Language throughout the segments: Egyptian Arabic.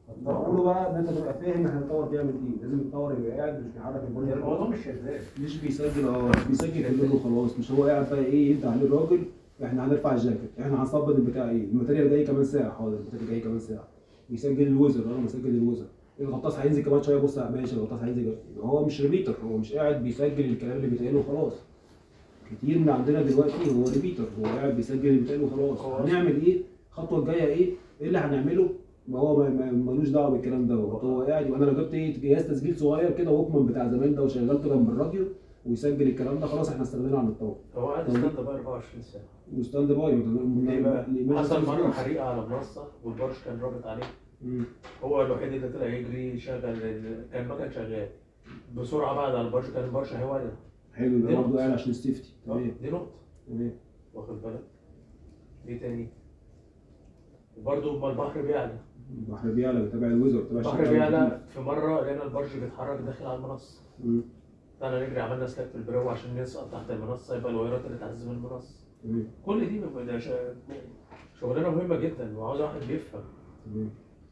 بقوله بقى ان انت تبقى فاهم احنا الطور بيعمل ايه لازم الطور يبقى قاعد مش بيحرك البرج الموضوع مش شغال مش بيسجل اه مش بيسجل في اللوج وخلاص مش هو قاعد بقى ايه يدي عليه الراجل احنا هنرفع الجاكيت احنا هنصبد البتاع ايه الماتيريال جاي كمان ساعه حاضر الماتيريال جاي كمان ساعه بيسجل الوزر اه مسجل الوزر الغطاس هينزل كمان شويه بص ماشي الغطاس هينزل هو مش ريبيتر هو مش قاعد بيسجل الكلام اللي بيتقال وخلاص كتير من عندنا دلوقتي هو ريبيتر هو قاعد بيسجل اللي بيتقال وخلاص هو هنعمل ايه الخطوه الجايه ايه ايه اللي هنعمله ما هو ما- ما- ملوش دعوه بالكلام ده هو قاعد وانا لو جبت ايه جهاز تسجيل صغير كده ووكمان بتاع زمان ده وشغلته جنب الراديو ويسجل الكلام ده خلاص احنا استغنينا عن الطاقه هو قاعد ستاند باي 24 ساعه وستاند باي ليه بقى؟ ليه حصل مره حريقه على منصه والبرج كان رابط عليه مم. هو الوحيد اللي طلع يجري يشغل ال- كان ما كان شغال بسرعه بعد على البرج كان البرج هيولع حلو ده دي برضه نقطة. قاعد عشان السيفتي آه، تمام دي نقطه تمام واخد بالك ايه تاني وبرضه ما البحر بيعلى البحر بيعلى بيتابع الوزر بيتابع البحر الشغل. بيعلى في مره لقينا البرج بيتحرك داخل على المنصه مم. طلعنا نجري عملنا سلاك في البرو عشان نسقط تحت المنصه يبقى الوايرات اللي تعزم المنصه تمام كل دي بيبقى ده ش- شغلانه مهمه جدا وعاوز واحد بيفهم تمام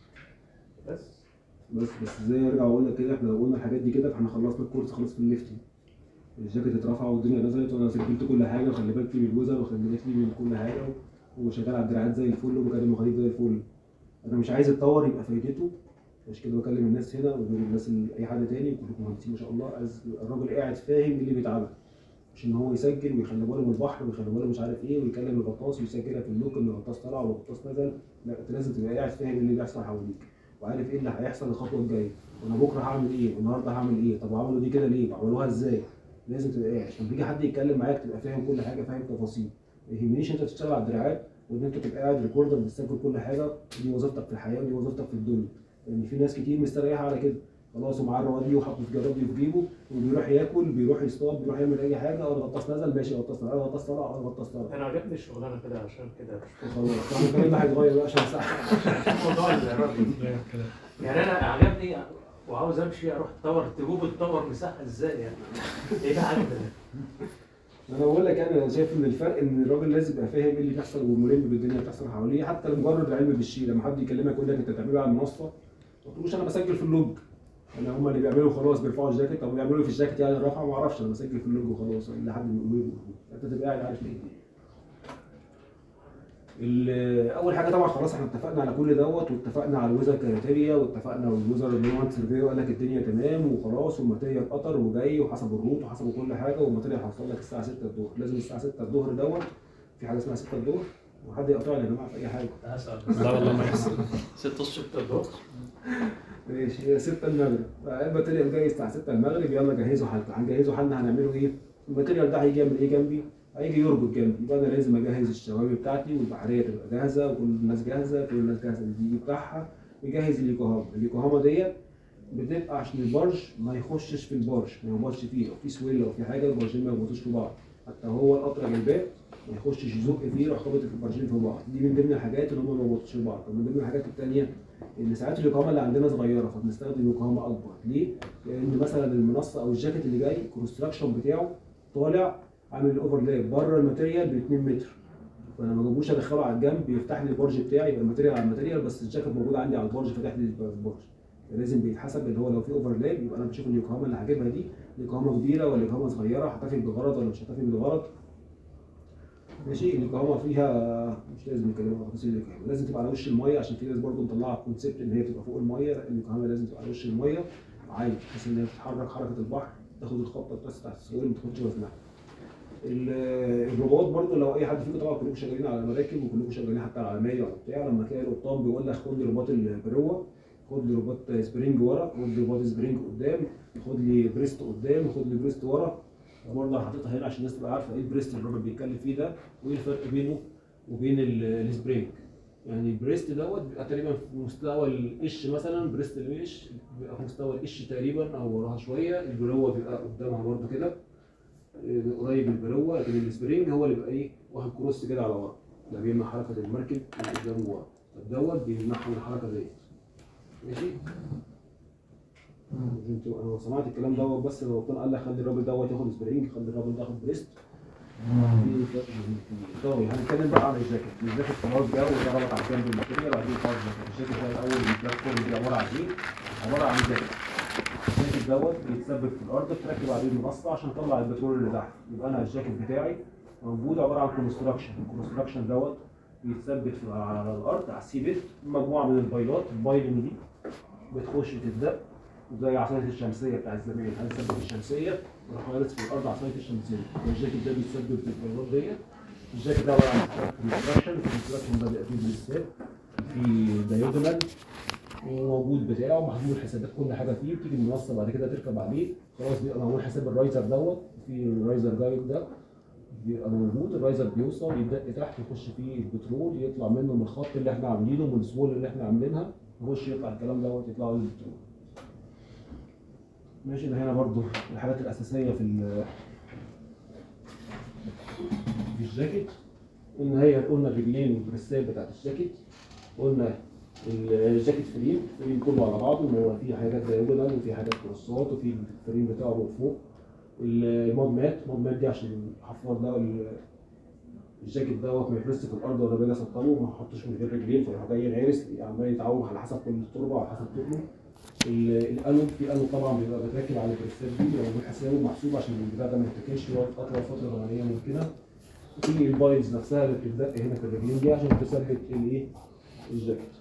بس بس بس زي ارجع واقول لك كده احنا لو قلنا الحاجات دي كده فاحنا خلصنا الكورس خلاص في الليفتنج الجاكيت اترفع والدنيا نزلت وانا سجلت كل حاجه وخلي بالك من الوزر وخلي بالك من كل حاجه وشغال على الدراعات زي الفل ومكلم المخاليف زي الفل انا مش عايز اتطور يبقى فايدته مش كده بكلم الناس هنا وبقول الناس اللي- اي حد تاني كلكم مهندسين ما شاء الله عايز يبقى الراجل قاعد فاهم إيه اللي بيتعمل مش ان هو يسجل ويخلي باله من البحر ويخلي باله مش عارف ايه ويكلم الغطاس ويسجلها في اللوك ان الغطاس طلع والغطاس نزل لا انت لازم تبقى قاعد فاهم إيه اللي بيحصل حواليك وعارف ايه اللي هيحصل الخطوه الجايه وانا بكره هعمل ايه والنهارده هعمل ايه طب وعملوا دي كده ليه وعملوها ازاي لازم تبقى قاعد عشان بيجي حد يتكلم معاك تبقى فاهم كل حاجه فاهم تفاصيل ما يهمنيش انت تشتغل على الدراعات وان انت تبقى قاعد ريكوردر بتسجل كل حاجه دي وظيفتك في الحياه ودي وظيفتك في الدنيا لان في ناس كتير مستريحه على كده خلاص ومعاه الروادي وحاطه في جرابي في جيبه وبيروح ياكل بيروح يصطاد بيروح يعمل اي حاجه اه الغطاس نزل ماشي الغطاس طلع اه الغطاس طلع اه الغطاس طلع انا عجبني الشغلانه كده عشان كده خلاص طب الكلام ده هيتغير بقى عشان ساعه موضوع الراجل يعني انا عجبني وعاوز امشي اروح اتطور تجوب اتطور مساحه ازاي يعني ايه بقى عجبني انا بقول لك انا شايف ان الفرق ان الراجل لازم يبقى فاهم ايه اللي بيحصل وملم بالدنيا اللي بتحصل حواليه حتى مجرد العلم بالشيء لما حد يكلمك يقول لك انت بتعمله على المنصه ما تقولوش انا بسجل في اللوج انا هم اللي بيعملوا خلاص بيرفعوا الجاكيت طب بيعملوا إيه في الجاكيت يعني الرفعه ما اعرفش انا بسجل في اللوج وخلاص اللي حد بيقول لي انت تبقى قاعد عارف ايه ال- اول حاجه طبعا خلاص احنا اتفقنا على كل دوت واتفقنا على الوزر كريتيريا واتفقنا والوزر اللي هو سيرفير قال لك الدنيا تمام وخلاص والماتيريال قطر وجاي وحسب الروت وحسب كل حاجه والماتيريال هيوصل لك الساعه 6 الظهر لازم الساعه 6 الظهر دوت في حاجه اسمها 6 الظهر وحد يقطعني يا جماعه في اي حاجه لا والله ما يحصل ست الصبح ست الظهر ماشي هي 6 المغرب الماتيريال جاي الساعه 6 المغرب يلا جهزوا حالكم هنجهزوا حالنا هنعمله ايه الماتيريال ده هيجي يعمل ايه جنبي هيجي يربط جنبي يبقى انا لازم اجهز الشوايه بتاعتي والبحريه تبقى جاهزه وكل الناس جاهزه كل الناس جاهزه بالدي بتاعها يجهز اليوكوهاما اليوكوهاما ديت بتبقى عشان البرج ما يخشش في البرج ما يخبطش فيه لو في سويل لو في حاجه البرجين ما يخبطوش في بعض حتى هو القطر الباب ما يخشش يزق فيه يروح خابط البرجين في بعض دي من ضمن الحاجات اللي هم ما يخبطوش في بعض طب من ضمن الحاجات الثانيه ان ساعات اليوكوهاما اللي عندنا صغيره فبنستخدم يوكوهاما اكبر ليه؟ لان مثلا المنصه او الجاكيت اللي جاي الكونستراكشن بتاعه طالع عامل الاوفرلاب بره الماتيريال ب 2 متر فانا ما جابوش ادخله على الجنب يفتح لي البرج بتاعي يبقى الماتيريال على الماتيريال بس الجاكيت موجود عندي على البرج فاتح لي البرج لازم بيتحسب اللي هو لو في اوفرلاب يبقى انا بشوف اليوكوهاما اللي هجيبها دي يوكوهاما كبيره ولا يوكوهاما صغيره هتفي بغرض ولا مش هتفي بغرض ماشي اليوكوهاما فيها مش لازم نتكلم عن تفاصيل اليوكوهاما لازم تبقى على وش الميه عشان في ناس برضه مطلعه كونسيبت ان هي تبقى فوق الميه لا اليوكوهاما لازم تبقى على وش الميه عادي بحيث ان هي تتحرك حركه البحر تاخد الخبطه بتاعت بتاعت السويل ما تاخدش وزنها ال- الرباط برضو لو اي حد فيكم طبعا كلكم شغالين على مراكب وكلكم شغالين حتى على العالميه ولا بتاع لما تلاقي القبطان بيقول لك خد لي رباط البروه خد لي رباط سبرينج ورا خد لي رباط سبرينج قدام خد لي بريست قدام خد لي بريست ورا برضه حاططها هنا عشان الناس تبقى عارفه ايه البريست اللي الراجل بيتكلم فيه ده وايه الفرق بينه وبين ال- السبرينج يعني البريست دوت بيبقى تقريبا في مستوى القش مثلا بريست القش بيبقى في مستوى القش تقريبا او وراها شويه البروه بيبقى قدامها برضه كده إيه، قريب من البروه لكن السبرينج هو اللي بيبقى ايه واخد كروس كده على ورا ده بيمنع حركه المركب من قدام وورا طب دوت بيمنعها من الحركه ديت ماشي انتوا انا سمعت الكلام دوت بس لو كان قال لك خلي الراجل دوت ياخد سبرينج خلي الراجل ده ياخد بريست طيب هنتكلم بقى عن الجاكيت الجاكيت خلاص جه وضربت على جنب الماتيريال وبعدين خلاص الجاكيت الجاكيت ده الاول البلاتفورم دي عباره عن ايه؟ عباره عن جاكيت الجاكيت دوت بيتثبت في الارض بتركب عليه منصه عشان تطلع البترول اللي تحت يبقى انا الجاكيت بتاعي موجود عباره عن كونستراكشن الكونستراكشن دوت بيتثبت في- على الارض على السي بيت مجموعه من البايلات البايلنج دي بتخش تتدق زي عصايه الشمسيه بتاع زمان هنثبت الشمسيه وراح خالص في الارض عصايه الشمسيه الجاكيت ده بيتثبت في البايلات ديت الجاكيت ده عباره عن كونستراكشن الكونستراكشن ده بيبقى فيه بالساب في دايودنال وموجود بتاعه محمول حسابات كل حاجه فيه بتيجي المنصه بعد كده تركب عليه خلاص بيبقى معمول حساب الرايزر دوت في الرايزر جايد ده بيبقى موجود الرايزر بيوصل يدق تحت يخش فيه البترول يطلع منه من الخط اللي احنا عاملينه من السبول اللي احنا عاملينها يخش يطلع الكلام دوت يطلع له البترول ماشي ده هنا برضو الحاجات الاساسيه في ال- في الجاكيت قلنا هي قلنا الرجلين والبريسات بتاعت الجاكيت قلنا الجاكيت فريم فريم كله على بعضه ان هو فيه حاجات دايجونال وفي حاجات كروسات وفي الفريم بتاعه من فوق المود مات المود مات دي عشان الحفار ده ال- الجاكيت دوت ما يفرسش في الارض ولا باجي اسطبه وما احطوش من غير رجلين فيروح جاي غارس عمال يتعوج على حسب كل التربه وعلى حسب تقله ال- القلب في قلب طبعا بيبقى بتركب على البريسات دي بيبقى معمول حسابه محسوب عشان البتاع ده ما يتاكلش يقعد اطول فتره زمنيه ممكنه في البايلز نفسها اللي بتتدق هنا في الرجلين دي عشان تثبت الايه الجاكيت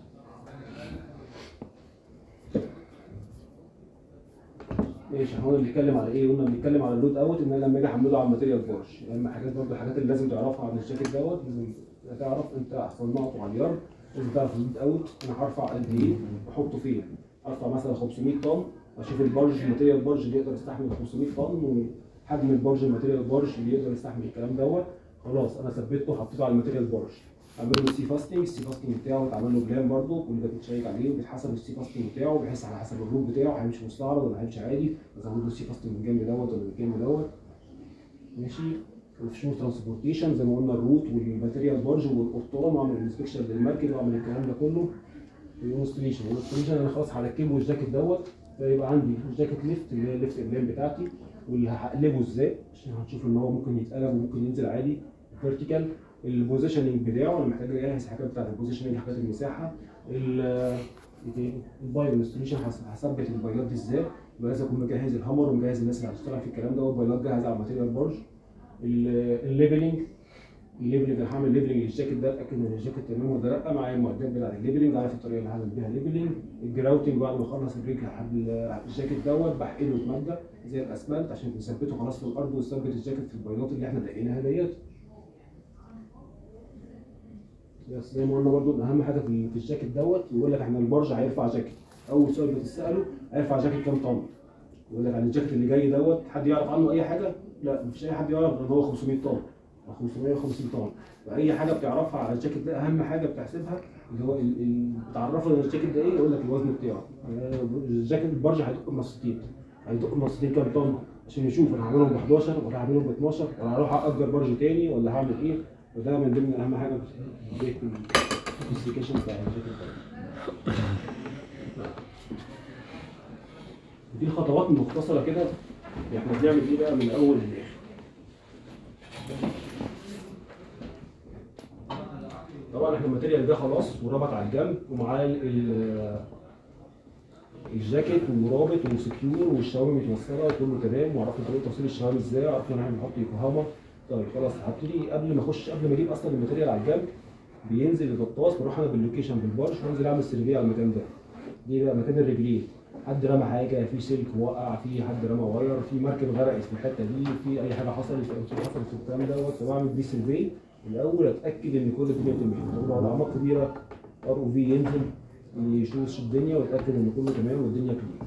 ماشي احنا قلنا بنتكلم على ايه؟ قلنا بنتكلم على اللود اوت ان انا لما اجي احمله على الماتيريال بورش يعني حاجات برضه الحاجات اللي لازم تعرفها عن الجاكيت دوت لازم تعرف انت صنعته على اليارد لازم تعرف اللود اوت انا هرفع قد ايه واحطه فين ارفع مثلا 500 طن اشوف البرج الماتيريال برج اللي يقدر يستحمل 500 طن وحجم البرج الماتيريال برج اللي يقدر يستحمل الكلام دوت خلاص انا ثبته حطيته على الماتيريال برج اعمل له سي فاستنج السي فاستنج بتاعه اتعمل له بلان برضه كل ده بيتشيك عليه وبيتحسب السي فاستنج بتاعه بحيث على حسب الروت بتاعه هيمشي مستعرض ولا هيمشي عادي ازود له السي فاستنج من الجنب دوت ولا من الجنب دوت ماشي الفشور ترانسبورتيشن زي ما قلنا الروت والماتيريال بارج والقرطان واعمل انسبكشن للمركب واعمل الكلام ده كله الانستليشن والانستليشن انا خلاص هركبه الجاكيت دوت فيبقى عندي الجاكيت ليفت اللي هي الليفت اللام بتاعتي واللي هقلبه ازاي عشان هنشوف ان هو ممكن يتقلب وممكن ينزل عادي فيرتيكال البوزيشننج بتاعه انا محتاج اجهز حاجات بتاعت البوزيشننج حاجات المساحه ال- إيه تاني؟ البايل انستليشن هثبت البايلات دي ازاي يبقى لازم اكون مجهز الهامر ومجهز الناس اللي هتشتغل في الكلام ده والبايلات جاهزه على الماتيريال بارج الليبلنج الليبلنج انا هعمل ليبلنج للجاكيت ده اتاكد ان الجاكيت تمام ولا لا معايا المعدات بتاعت الليبلنج عارف الطريقه اللي هعمل بيها ليبلنج الجراوتنج بعد ما اخلص الرجل لحد ال- الجاكيت دوت بحقنه بماده زي الاسمنت عشان نثبته خلاص في الارض ونثبت الجاكيت في البيضات اللي احنا دقيناها ديت بس زي ما قلنا برضو ان اهم حاجه في في الجاكيت دوت يقول لك احنا البرج هيرفع جاكيت اول سؤال بتساله هيرفع جاكيت كام طن يقول لك عن الجاكيت اللي جاي دوت حد يعرف عنه اي حاجه لا مفيش اي حد يعرف ان هو 500 طن او 550 طن فاي حاجه بتعرفها على الجاكيت ده اهم حاجه بتحسبها اللي هو ال- ال- بتعرفه ان الجاكيت ده ايه يقول لك الوزن بتاعه يعني الجاكيت البرج هيدق منصتين هيدق منصتين كام طن عشان يشوف انا هعملهم ب 11 ولا هعملهم ب 12 ولا هروح اجر برج تاني ولا هعمل ايه وده من ضمن اهم حاجه في السبيسيفيكيشن بتاع الجاكيت ده دي الخطوات المختصره كده احنا بنعمل ايه بقى من الاول للاخر طبعا احنا الماتيريال ده خلاص وربط على الجنب ومعاه ال- ال- الجاكيت والمرابط والسكيور والشوامي متوصله وكله تمام وعرفنا طريقه توصيل الشوامي ازاي عرفنا ان احنا بنحط يوكوهاما طيب خلاص هبتدي قبل ما اخش قبل ما اجيب اصلا الماتيريال على الجنب بينزل الغطاس بروح انا باللوكيشن بالبرش وانزل اعمل سيرفي على المكان ده دي بقى مكان الرجلين حد رمى حاجه في سلك وقع في حد رمى واير في مركب غرقت في الحته دي في اي حاجه حصلت في أنشطة حصلت في الكلام دوت فبعمل دي سيرفي الاول اتاكد ان كل الدنيا تمام طبعا اعماق كبيره ار او في ينزل يشوف الدنيا ويتاكد ان كله تمام والدنيا كلير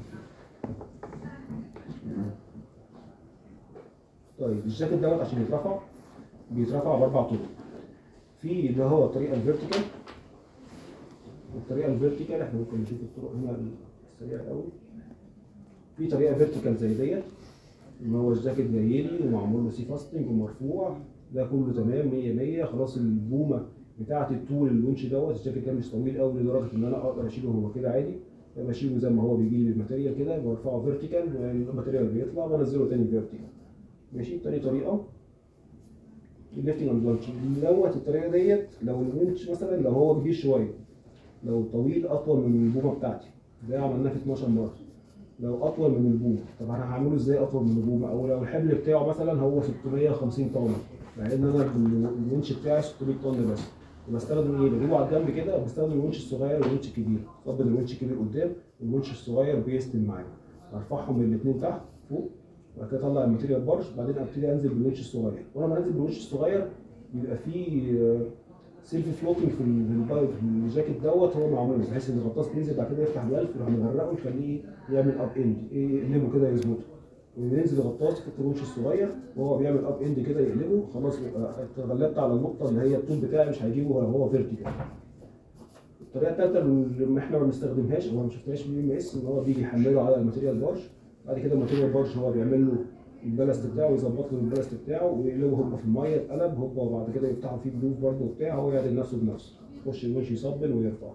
طيب الجاكيت دوت عشان يترفع بيترفع باربع طرق في اللي هو الطريقه الفيرتيكال الطريقه الفيرتيكال احنا ممكن نشوف الطرق هنا السريعه الاول في طريقه فيرتيكال زي ديت ان هو الجاكيت جاي لي ومعمول له سي فاستنج ومرفوع ده كله تمام 100 100 خلاص البومه بتاعه الطول الونش دوت الجاكيت ده مش طويل قوي لدرجه ان انا اقدر اشيله هو كده عادي بشيله زي ما هو بيجي لي بالماتيريال كده برفعه فيرتيكال الماتيريال بيطلع بنزله تاني فيرتيكال ماشي تاني طريقه الليفتنج اند لانش دوت الطريقه ديت لو الونش مثلا لو هو كبير شويه لو طويل اطول من البومه بتاعتي ده عملناه في 12 مره لو اطول من البومه طب انا هعمله ازاي اطول من البومه او لو الحمل بتاعه مثلا هو 650 طن مع ان انا الونش بتاعي 600 طن بس بستخدم ايه؟ بجيبه على الجنب كده بستخدم الونش الصغير والونش الكبير افضل الونش الكبير قدام والونش الصغير بيستم معايا ارفعهم الاثنين تحت فوق وبعد كده اطلع الماتيريال بارش بعدين ابتدي انزل بالونش الصغير ولما انزل بالونش الصغير بيبقى فيه سيلف فلوتنج في ال- في البايب في الجاكيت دوت هو معمول بحيث ان الغطاس بينزل بعد كده يفتح الالف يروح مغرقه يخليه يعمل اب اند يقلبه كده يظبطه وينزل الغطاس يحط الونش الصغير وهو بيعمل اب اند كده يقلبه خلاص يبقى اتغلبت على النقطه اللي هي الطول بتاعي مش هيجيبه ولا هو فيرتيكال الطريقه الثالثه اللي احنا ما بنستخدمهاش او ما شفناهاش في ام اس ان هو بيجي يحمله على الماتيريال بارش بعد كده الماتيريال بارش هو بيعمل له البلاست بتاعه يظبط له البلاست بتاعه ويقلبه هوبا في الميه اتقلب هوبا وبعد كده يفتحوا فيه بلوف برضه وبتاع هو يعدل نفسه بنفسه يخش الونش يصبن ويرفع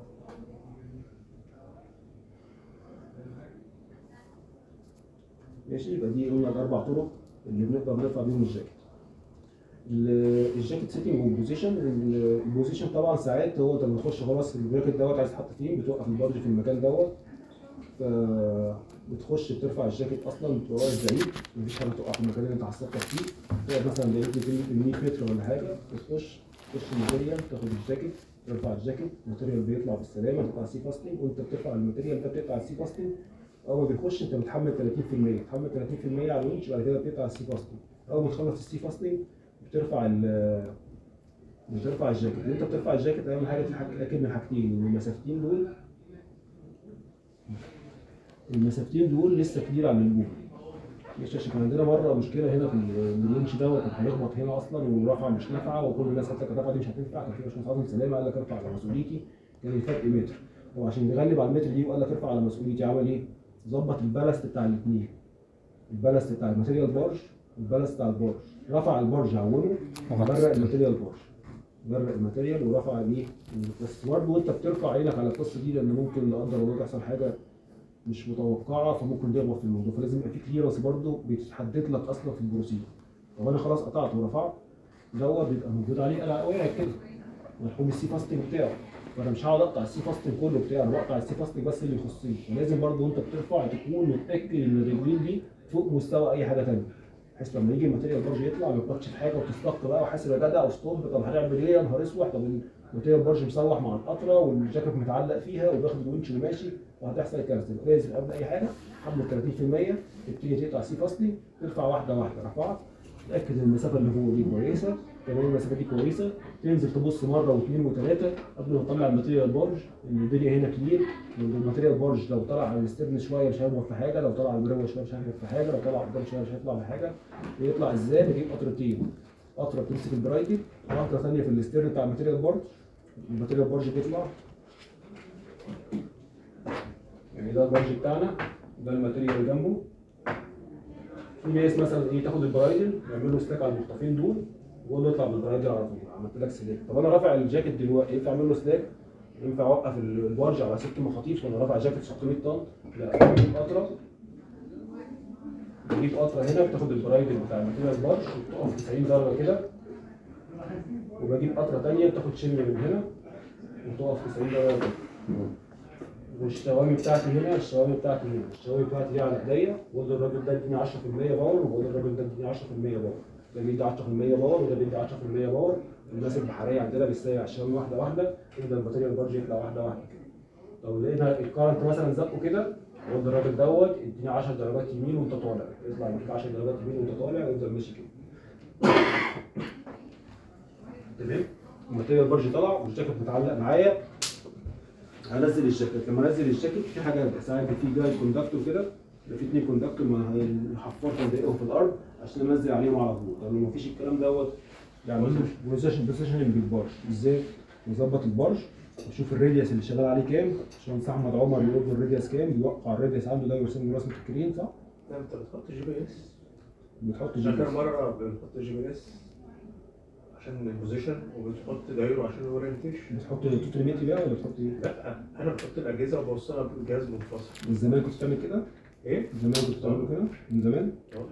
ماشي يبقى دي قلنا الاربع طرق اللي بنقدر نرفع بيهم الجاكيت ال- الجاكيت سيتنج والبوزيشن ال- البوزيشن طبعا ساعات هو انت لما تخش خلاص الجاكيت دوت عايز تحط فين بتوقف البارج في المكان دوت ف بتخش بترفع الجاكيت اصلا بتبقى واقف بعيد مفيش حاجه تقع في المكان اللي انت هتصفر فيه تقعد مثلا بعيد 200 متر ولا حاجه بتخش تخش الماتيريال تاخد الجاكيت ترفع الجاكيت الماتيريال بيطلع بالسلامه تقطع السي فاستنج وانت بترفع الماتيريال انت بتقطع السي فاستنج اول ما بيخش انت بتحمل 30% تحمل 30% على الونش بعد كده بتقطع السي فاستنج اول ما تخلص السي فاستنج بترفع ال بترفع الجاكيت انت بترفع الجاكيت اهم حاجه تتاكد من حاجتين ان المسافتين دول المسافتين دول لسه كتير عن البوم مش عشان كان عندنا مره مشكله هنا في ال- الونش دوت كان هيخبط هنا اصلا والرفعه مش نافعه وكل الناس قالت لك الرفعه دي مش هتنفع كان في باشمهندس عاصم سلامه قال لك ارفع على مسؤوليتي كان الفرق متر هو عشان يغلب على المتر دي وقال لك ارفع على مسؤوليتي عمل ايه؟ ظبط البلست بتاع الاثنين البلست بتاع الماتيريال بارج والبلست بتاع البارج رفع البارج عومه وغرق الماتيريال بارج غرق الماتيريال ورفع الايه بس برضه وانت بترفع عينك على القصه دي لان ممكن لا قدر الله تحصل حاجه مش متوقعه فممكن تغلط في الموضوع فلازم يبقى في كليرنس برضه بيتحدد لك اصلا في البروسيجر طب انا خلاص قطعت ورفعت دوت بيبقى موجود عليه قلع وقع كده مرحوم السي فاستنج بتاعه فانا مش هقعد اقطع السي فاستنج كله بتاعي انا بقطع السي فاستنج بس اللي يخصني فلازم برضه وانت بترفع تكون متاكد ان الرجلين دي فوق مستوى اي حاجه ثانيه بحيث لما يجي الماتيريال برج يطلع ما يبقاش في حاجه وتستق بقى وحاسب يا جدع وستوب طب هنعمل ايه يا نهار اسود طب الماتيريال برج مسوح مع القطره والجاكيت متعلق فيها وبياخد الونش وماشي وهتحصل كارثه يبقى لازم قبل اي حاجه حمل 30% تبتدي تقطع سي فاصلي ترفع واحده واحده رفعت تاكد ان المسافه اللي فوق دي كويسه كمان المسافه دي كويسه تنزل تبص مره واثنين وثلاثه قبل ما تطلع الماتيريال بارج ان الدنيا هنا كلير الماتيريال بارج لو طلع على الستيرن شويه مش هيخبط في حاجه لو طلع على البريمه شويه مش هيخبط في حاجه لو طلع قدام شويه مش هيطلع بحاجه ويطلع ازاي بجيب قطرتين قطره بتمسك البرايتد وقطره ثانيه في الستيرن بتاع الماتيريال بارج الماتيريال بارج بيطلع يعني ده البارج بتاعنا ده الماتيريال اللي جنبه في ناس مثلا ايه تاخد البرايدل يعملوا ستاك على المخطفين دول ويقول له اطلع بالبرايدل على طول عملت لك سلاك طب انا رافع الجاكيت دلوقتي ينفع اعمل له سلاك ينفع اوقف البارج على ست مخاطيف وانا رافع جاكيت 600 طن لا بجيب قطره بجيب قطره هنا بتاخد البرايدل بتاع الماتيريال بارج وتقف 90 درجه كده وبجيب قطره ثانيه بتاخد شنيه من هنا وتقف 90 درجه كده والشوامي بتاعتي هنا الشوامي بتاعتي هنا الشوامي بتاعتي دي على ايديا بقول للراجل ده اديني 10% باور وبقول للراجل ده اديني 10% باور ده بيدي 10% باور وده بيدي 10% باور الناس البحريه عندنا بيستوي على الشوامي واحده واحده يبدا الماتيريال برج يطلع واحده واحده كده لو لقينا الكارنت مثلا زقه كده بقول للراجل دوت اديني 10 درجات يمين وانت طالع يطلع يديك 10 درجات يمين وانت طالع ويفضل ماشي كده تمام الماتيريال برج طلع والجاكيت متعلق معايا هنزل الجاكيت لما انزل الجاكيت في حاجه ساعات في جاي كوندكتور كده يبقى في اتنين كوندكتور ما الحفار ضايقهم في الارض عشان انزل عليهم على طول لان ما فيش الكلام دوت يعني بوزيشن بوزيشن بالبارج ازاي نظبط البارج نشوف الراديوس اللي شغال عليه كام عشان احمد عمر يقول له الراديوس كام بيوقع الراديوس عنده ده ويرسم له رسمه الكرين صح؟ لا انت بتحط جي بي اس بتحط جي بي اخر إس. مره بنحط جي بي اس عشان البوزيشن وبتحط دايره عشان الاورينتيشن بتحط توتال ميتي بقى ولا بتحط ايه؟ لا انا بحط الاجهزه وبوصلها بالجهاز منفصل من زمان كنت بتعمل كده؟ ايه؟ من زمان كنت بتعمل كده؟ من زمان؟ اه.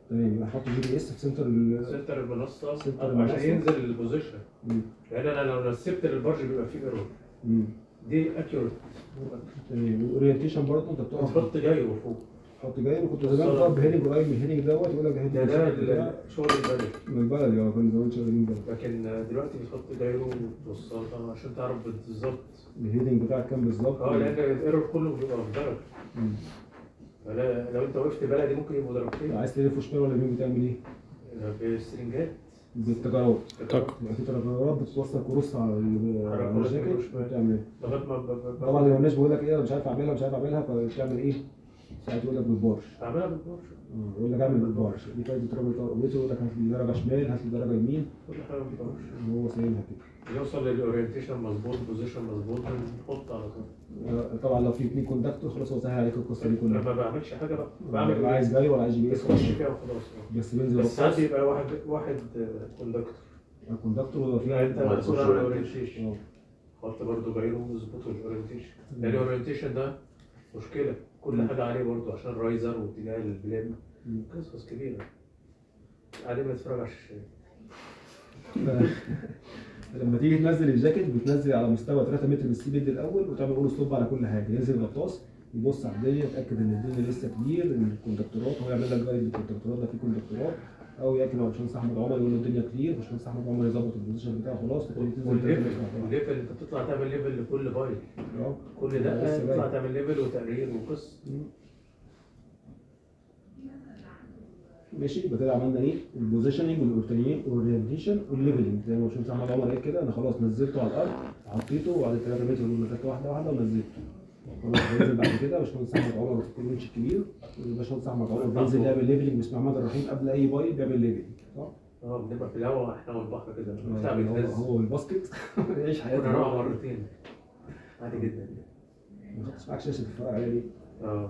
تمام يبقى احط جي بي اس في سنتر ال سنتر المنصه سنتر عشان المنصة. ينزل البوزيشن مم. لان انا لو نسبت للبرج بيبقى فيه ايرور مم. دي اكيوريت تمام والاورينتيشن برضه انت بتقف تحط جايرو فوق تحط جاي وكنت زمان بتقف بهيدنج قريب من الهيدنج دوت يقول لك ده هيدنج ده بتاع- ال- شغل البلد من البلد اه كنا زمان شغالين بلد لكن دلوقتي بتحط جايرو وتوصلها عشان تعرف بالظبط الهيدنج بتاعك كام بالظبط اه لان الايرور كله بيبقى في درجه مم. فلا- لو انت وقفت بلدي ممكن يبقوا درجتين عايز تلف شمال ولا يمين بتعمل ايه؟ بالسرنجات بالتجارات طق يبقى في تجارات بتوصل كروس على ال- على على كروس الجاكيت يمين وشمال. بتعمل ايه؟ لغايه ما ب- ب- ب- طبعا لو الناس بيقول لك ايه انا مش عارف اعملها مش عارف اعملها فبتعمل ايه؟ ساعات يقول لك بالبارش بعملها بالبرج اه يقول لك اعمل بالبارش دي فايده رابط قوته يقول لك هات لي درجه شمال هات لي درجه يمين كل حاجه بالبرج وهو سايبها كده يوصل للاورينتيشن مظبوط بوزيشن مظبوط بنحط على طول آه، طبعا لو في اتنين كوندكتور خلاص هو سهل عليك القصه دي كلها ما بعملش حاجه بقى بعمل بعمل عايز جاي ولا عايز جي بي اس بخش فيها وخلاص بس بينزل بس ساعات رقاص بيبقى واحد واحد كوندكتور الكوندكتور ولا في يعني انت ما مسؤول تخش عن orientation. الاورينتيشن اه حط برضه غيره وظبطه الاورينتيشن لان الاورينتيشن ده مشكله كل حاجه عليه برضه عشان الرايزر واتجاه البلاد مم. قصص كبيره قاعدين بنتفرج على الشاشه لما تيجي تنزل الجاكيت بتنزل على مستوى 3 متر من السي بيد الاول وتعمل اول ستوب على كل حاجه ينزل الغطاس يبص على الدنيا يتاكد ان الدنيا لسه كبير ان الكوندكتورات هو يعمل لك جايد للكوندكتورات ده في كوندكتورات او ياكل على باشمهندس احمد عمر يقول له الدنيا كلير باشمهندس احمد عمر يظبط البوزيشن بتاعه خلاص تبتدي تنزل والليفل 3 متر. والليفل انت بتطلع تعمل ليفل لكل بايل اه كل لسه ده جاي. تطلع تعمل ليفل وتقرير وقصه ماشي يبقى كده عملنا ايه؟ البوزيشننج والاورينتيشن والليفلنج زي ما باشمهندس احمد عمر قال كده انا خلاص نزلته على الارض حطيته وبعد 3 متر ونزلت واحده واحده ونزلته خلاص بينزل بعد كده باشمهندس احمد عمر في الكونش الكبير باشمهندس احمد عمر بينزل يعمل ليفلنج بسم الله الرحمن الرحيم قبل اي بايل بيعمل ليفلنج صح؟ اه بنبقى في الهواء احنا والبحر كده بتاع يعني هو بيتهز هو والباسكت يعيش حياته كنا نقع مرتين عادي جدا ما خدتش معاك شاشه تتفرج عليها دي اه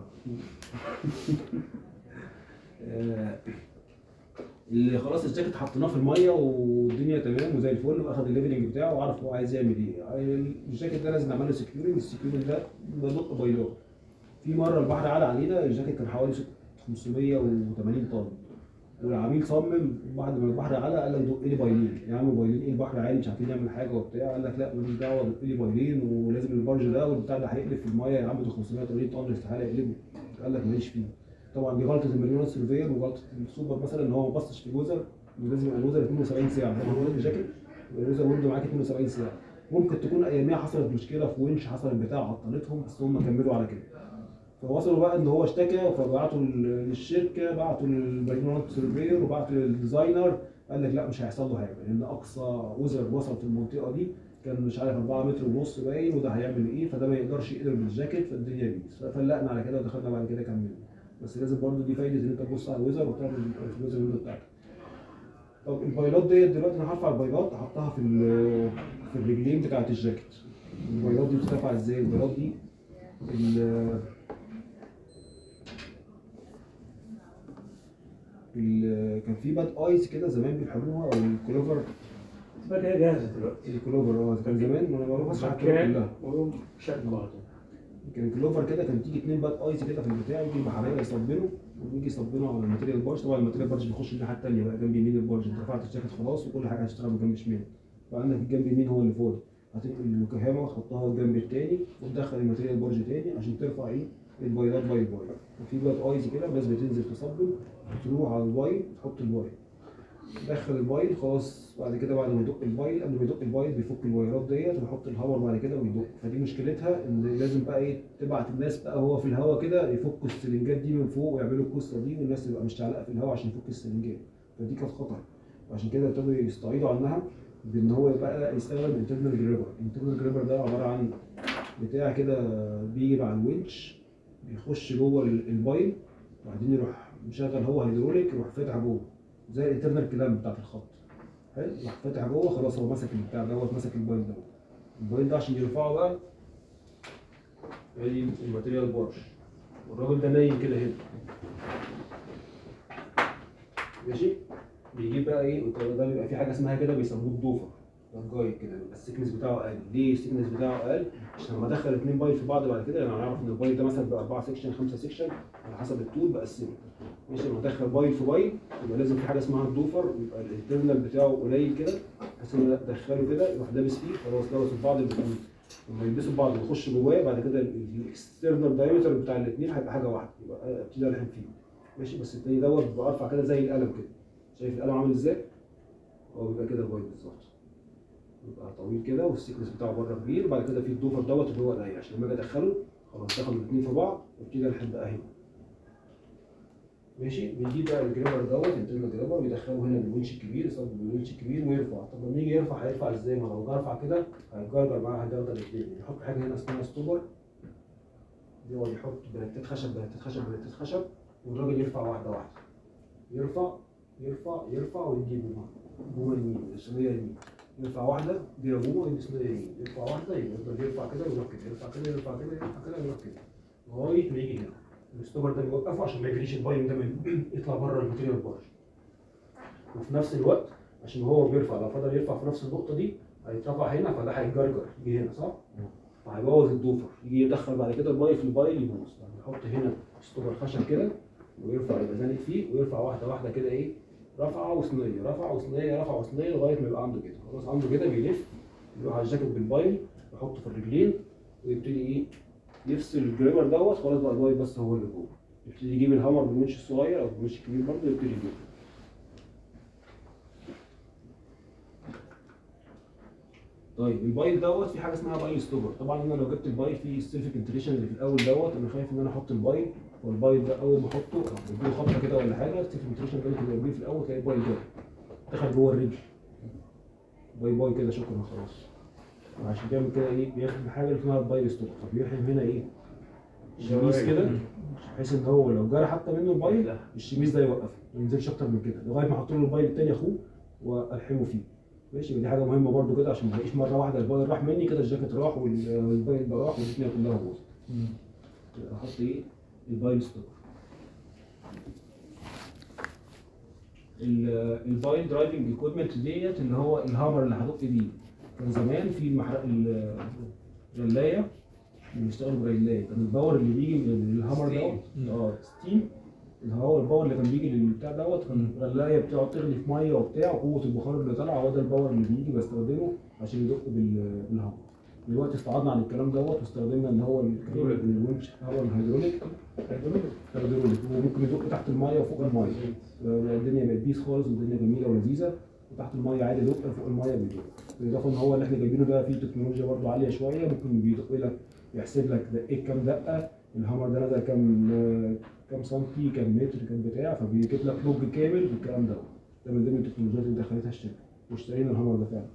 آه، اللي خلاص الجاكيت حطيناه في الميه والدنيا تمام وزي الفل واخد الليفلنج بتاعه وعرف هو عايز يعمل ايه الجاكيت ده لازم نعمل له سكيورنج السكيورنج ده بدق بايلات في مره البحر عالى علينا الجاكيت كان حوالي 580 طن والعميل صمم بعد ما البحر عالى قال لك دق لي بايلين يا عم بايلين ايه البحر عالي مش عارفين نعمل حاجه وبتاع قال لك لا ماليش دعوه دق لي بايلين ولازم البرج ده والبتاع ده هيقلب في الميه يا عم ده 580 طن استحاله يقلبه قال لك ماليش فيه طبعا دي غلطه المليون سيرفير وغلطه السوبر مثلا ان هو ما بصش في الوزر ولازم يبقى الوزر 72 ساعه طبعا هو الجاكيت الوزر ويندو معاك 72 ساعه ممكن تكون اياميها حصلت مشكله في ونش حصلت بتاع عطلتهم بس هم كملوا على كده فوصلوا بقى ان هو اشتكى فبعتوا لل- للشركه بعتوا للبرنامج سيرفير وبعتوا للديزاينر قال لك لا مش هيحصل له حاجه لان اقصى وزر وصل في المنطقه دي كان مش عارف 4 متر ونص باين وده هيعمل ايه فده ما يقدرش يقلب بالجاكيت فالدنيا بيس ففلقنا على كده ودخلنا بعد كده كملنا بس لازم برضو دي فايده ان انت تبص على الوزر وتعمل الوزر ويندو بتاعتك طب البايلات ديت دلوقتي انا هرفع البايلات احطها في ال- في الرجلين بتاعت الجاكيت البايلات دي بتترفع ازاي البايلات دي ال- ال- كان في باد ايز كده زمان بيحموها او الكلوفر تبقى جايه جاهزه دلوقتي الكلوفر اه كان زمان وانا بروح اسمع الكلوفر مكان كلها ويقوم شد بعضه كان الكلوفر كده كان تيجي اتنين باد ايز كده في البتاع يجي البحريه يصبنوا ويجي يصبنوا على الماتيريال بارش طبعا الماتيريال بارش بيخش الناحيه الثانيه بقى جنب يمين البارش انت رفعت الجاكيت خلاص وكل حاجه هتشتغل بجنب شمال فعندك الجنب يمين هو اللي فاضي هتنقل الكهامه وتحطها الجنب الثاني وتدخل الماتيريال بارج تاني عشان ترفع ايه البايلات باي باي وفي باد ايز كده بس بتنزل تصبن تروح على البايل تحط البايل دخل البايل خلاص بعد كده بعد ما يدق البايل قبل ما يدق البايل بيفك الوايرات ديت ويحط الهواء بعد كده ويدق فدي مشكلتها ان لازم بقى ايه تبعت الناس بقى هو في الهواء كده يفكوا السلنجات دي من فوق ويعملوا القصه دي والناس تبقى مش تعلقه في الهواء عشان يفك السلنجات فدي كانت خطر وعشان كده ابتدوا يستعيدوا عنها بان هو يبقى يستخدم انترنال جريبر الانترنال جريبر ده عباره عن بتاع كده بيجي مع الونش بيخش جوه ال- البايل وبعدين يروح مشغل هو هيدروليك يروح فاتح جوه زي الانترنال كلام بتاعت الخط حلو راح فاتح جوه خلاص هو مسك البتاع دوت مسك البايل دوت البايل ده عشان يرفعه بقى ادي الماتيريال بارش والراجل ده نايم كده هنا ماشي بيجيب بقى ايه ده بيبقى في حاجه اسمها كده بيسموه الدوفر جايد كده يبقى السيكنس بتاعه اقل ليه السيكنس بتاعه اقل عشان لما ادخل اثنين بايل في بعض بعد كده انا اعرف ان البايل ده مثلا بقى 4 سيكشن 5 سيكشن على حسب الطول بقسمه ماشي لما ادخل بايل في بايل يبقى لازم في حاجه اسمها الدوفر يبقى الانترنال بتاعه قليل كده بحيث ان انا ادخله كده يروح لابس فيه خلاص لبسوا في بعض يبقى لما يلبسوا في بعض ويخش جواه بعد كده الاكسترنال دايمتر بتاع الاثنين هيبقى حاجه واحده يبقى ابتدي الحم فيه ماشي بس التاني دوت بيبقى ارفع كده زي القلم كده شايف القلم عامل ازاي؟ هو بيبقى كده بايظ بالظبط يبقى طويل كده والسيكنس بتاعه بره كبير وبعد كده في الدوفر دوت اللي هو قليل عشان لما اجي ادخله خلاص دخلوا الاثنين في بعض وابتدي الحم بقى هنا ماشي بيجيب بقى الجريبر دوت الانترنال جريبر بيدخله هنا بالونش الكبير يصب بالونش الكبير ويرفع طب لما يجي يرفع هيرفع ازاي؟ ما لو جه ارفع كده هيتجرجر معاه هيجرجر الاثنين يحط حاجه هنا اسمها ستوبر يقعد يحط بلاتات خشب بلاتات خشب بلاتات خشب والراجل يرفع واحده واحده يرفع يرفع يرفع ويجيب بومه بومه يمين الصينيه يمين يرفع واحده دي بومه ودي صينيه يمين يرفع واحده يفضل يرفع كده ويروح كده يرفع كده يرفع كده يرفع كده ويروح كده لغايه ما يجي هنا الستوبر ده بيوقفه عشان ما يجريش البايم ده من يطلع بره الماتيريال بارش وفي نفس الوقت عشان هو بيرفع لو فضل يرفع في نفس النقطه دي هيترفع هنا فده هيتجرجر يجي هنا صح؟ فهيبوظ الدوفر يجي يدخل بعد كده الباي في البايل يبوظ يعني يحط هنا ستوبر خشب كده ويرفع يبقى زانق فيه ويرفع واحده واحده كده ايه رفعه وصينيه رفعه وصينيه رفعه وصينيه لغايه ما يبقى عنده كده خلاص عنده كده بيلف يروح على الجاكيت بالبايل يحطه في الرجلين ويبتدي ايه يفصل الجريبر دوت خلاص بقى البايل بس هو اللي جوه يبتدي يجيب الهامر بالمنش الصغير او بالمنش الكبير برضه يبتدي يجيبه طيب البايل دوت في حاجه اسمها بايل ستوبر طبعا انا لو جبت البايل في السيلف انتريشن اللي في الاول دوت انا خايف ان انا احط البايل والبايل ده اول ما احطه بديه خبطه كده ولا حاجه السيلف انتريشن ده ممكن يرميه في الاول تلاقي البايل ده دخل جوه الرجل باي باي كده شكرا خلاص وعشان كده كده ايه بياخد حاجه اللي اسمها البايل ستوبر فبيحرم هنا ايه الشميس كده بحيث ان هو لو جرى حتى منه البايل الشميس ده يوقفه ما ينزلش اكتر من كده لغايه ما احط له البايل التاني اخوه والحمه فيه ماشي دي حاجه مهمه برضو كده عشان ما الاقيش مره واحده البايل راح مني كده الجاكيت راح وال- والبايل ده راح والدنيا كلها باظت يبقى احط ايه البايل ستوبر ال- البايل درايفنج ايكويبمنت ديت اللي هو الهامر اللي هدق بيه كان زمان في المحرق ال- الرلايه بيشتغلوا بريلايه كان الباور اللي بيجي من الهامر دوت اه ستيم اللي هو الباور اللي كان بيجي للبتاع دوت كان الرلايه بتقعد تغلي في ميه وبتاع وقوه البخار اللي طالعه هو ده الباور اللي بيجي بستخدمه عشان يدق بال- بالهامر دلوقتي استعضنا عن الكلام دوت واستخدمنا ان هو الكريم الونش هو الهيدروليك هيدروليك وممكن يدق تحت الميه وفوق الميه الدنيا بقت بيس خالص والدنيا جميله ولذيذه وتحت الميه عادي يدق فوق الميه بيدق بالاضافه ان هو اللي احنا جايبينه ده فيه تكنولوجيا برضه عاليه شويه ممكن بيدق لك يحسب لك دقيت كام دقه الهامر ده نزل كام كام سنتي كام متر كام بتاع فبيجيب لك لوج كامل بالكلام دوت ده من ضمن التكنولوجيات اللي دخلتها الشركه واشترينا الهامر ده فعلا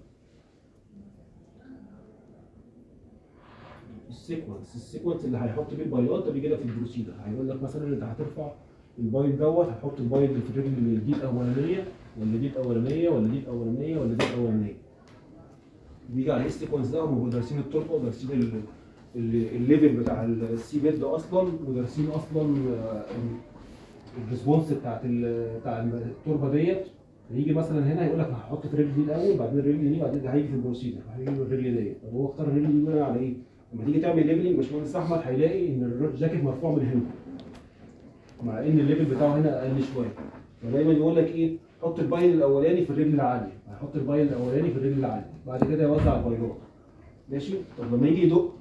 السيكونس السيكونس اللي هيحط بيه البايلات ده بيجي لك في البروسيدر هيقول لك مثلا انت هترفع البايل دوت هتحط البايل اللي في الرجل اللي دي الاولانيه ولا دي الاولانيه ولا دي الاولانيه ولا دي الاولانيه بيجي عليه السيكونس ده هم دارسين الطرقه ودارسين ال- ال- الليفل بتاع السي بيد ده اصلا ودارسين اصلا آه، الريسبونس بتاعت ال- بتاع التربه ديت هيجي مثلا هنا يقول لك هحط في الرجل دي الاول بعدين الرجل دي بعدين ده هيجي في البروسيدر هيجي له الرجل ديت طب هو اختار الرجل دي بناء على ايه؟ لما تيجي تعمل ليفلنج باشمهندس احمد هيلاقي ان الجاكيت مرفوع من هنا مع ان الليفل بتاعه هنا اقل شويه فدايما يقول لك ايه حط البايل الاولاني في الرجل العاليه هيحط البايل الاولاني في الرجل العاليه بعد كده يوزع البايلات ماشي طب لما يجي يدق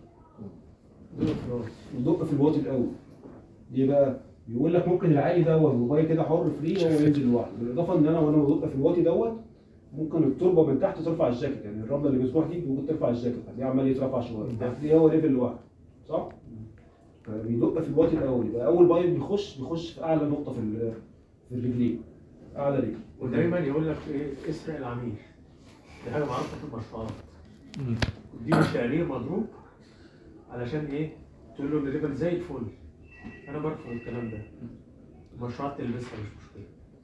يدق في الواطي الاول ليه بقى بيقول لك ممكن العالي دوت وباي كده حر فري هو ينزل لوحده بالاضافه ان انا وانا بدق في الواطي دوت ممكن التربه من تحت ترفع الجاكيت يعني الرمله اللي بتروح دي ممكن ترفع الجاكيت هتلاقيه عمال يترفع شويه هتلاقيه هو ليفل لوحده صح؟ فبيدق في الواطي الاول يبقى اول بايل بيخش بيخش في اعلى نقطه في ال- في الرجلين اعلى رجل ودايما يقول لك ايه اسرق العميل دي حاجه معروفه في المشروعات اديله شعرير مضروب علشان ايه تقول له ان الليفل زي الفل انا برفض الكلام ده المشروعات تلبسها مش مشكله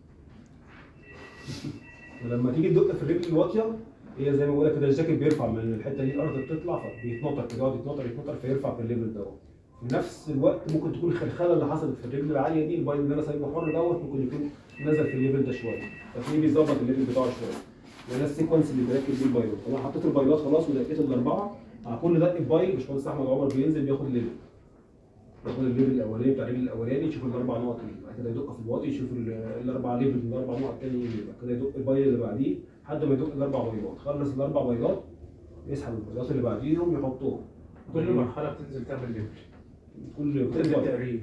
ولما تيجي تدق في الرجل الواطيه هي زي ما بقول لك كده الجاكيت بيرفع من الحته دي الارض بتطلع فبيتنطر كده يقعد يتنطر يتنطر فيرفع في الليفل دوت في نفس الوقت ممكن تكون الخلخله اللي حصلت في الرجل العاليه دي البايل اللي انا سايبه حر دوت ممكن يكون نزل في الليفل ده شويه فتلاقيه بيظبط الليفل بتاعه شويه ده السيكونس اللي بركب بيه البايلوت طبعا حطيت البايلات خلاص ودقيت الاربعه مع كل دق بايل باشمهندس احمد عمر بينزل بياخد ليفل ياخد الليفل الاولاني بتاع الرجل الاولاني يشوف الاربع نقط اللي بعد كده يدق في الواطي يشوف ال- الاربع ليفل من الاربع نقط التانيين بعد كده يدق البايل اللي بعديه لحد ما يدق الاربع بيضات خلص الاربع بيضات يسحب البيضات اللي بعديهم يحطهم كل مرحله بتنزل تعمل ليفل كل كل تنزل بايل. تقرير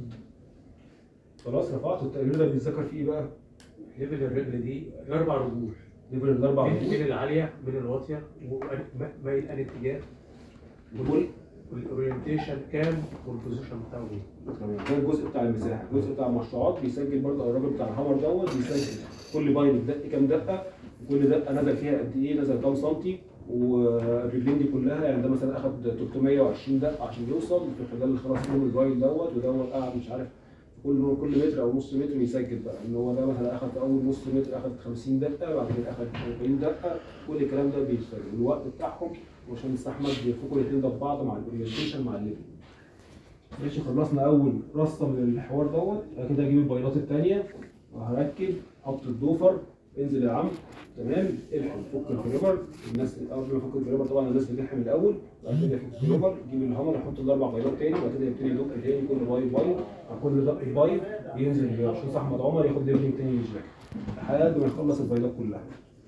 خلاص رفعت التقرير ده بيتذكر فيه ايه بقى؟ ليفل الرجل دي الاربع رجول ليفل الاربع من رجول من العاليه من الواطيه ومايل انهي اتجاه كل والاورينتيشن كام والبوزيشن بتاعه ايه تمام ده الجزء بتاع المساحه الجزء بتاع المشروعات بيسجل برضه الراجل بتاع الهامر دوت بيسجل كل بايل دق كام دقه وكل دقه نزل فيها قد ايه نزل كام سنتي والرجلين دي كلها يعني ده مثلا اخد 320 دقه عشان يوصل في خلال خلاص يوم البايل دوت ودوت قعد مش عارف كل كل متر او نص متر يسجل بقى ان هو ده مثلا اخد في اول نص متر اخد 50 دقه بعد كده اخد 40 دقه كل الكلام ده بيسجل الوقت بتاعهم وعشان احمد بيفكوا الاثنين ده ببعض مع الاورينتيشن مع الليفل ماشي خلصنا اول رصه من الحوار دوت بعد كده اجيب البيضات الثانيه وهركب احط الدوفر انزل يا عم تمام الحم فك الفريبر الناس قبل ما افك الفريبر طبعا الناس بتلحم الاول بعد كده يفك الفريبر يجيب الهامر يحط الاربع بيضات تاني وبعد كده يبتدي يدق تاني كل بايض بايض مع كل دق بايض ينزل الباشمهندس احمد عمر ياخد ليفلنج تاني للجاكيت لحد ما يخلص البيضات كلها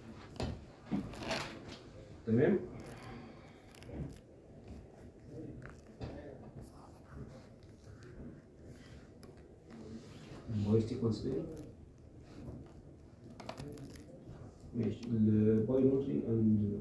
تمام الفويس سيكونس ايه ماشي الباي نوتري اند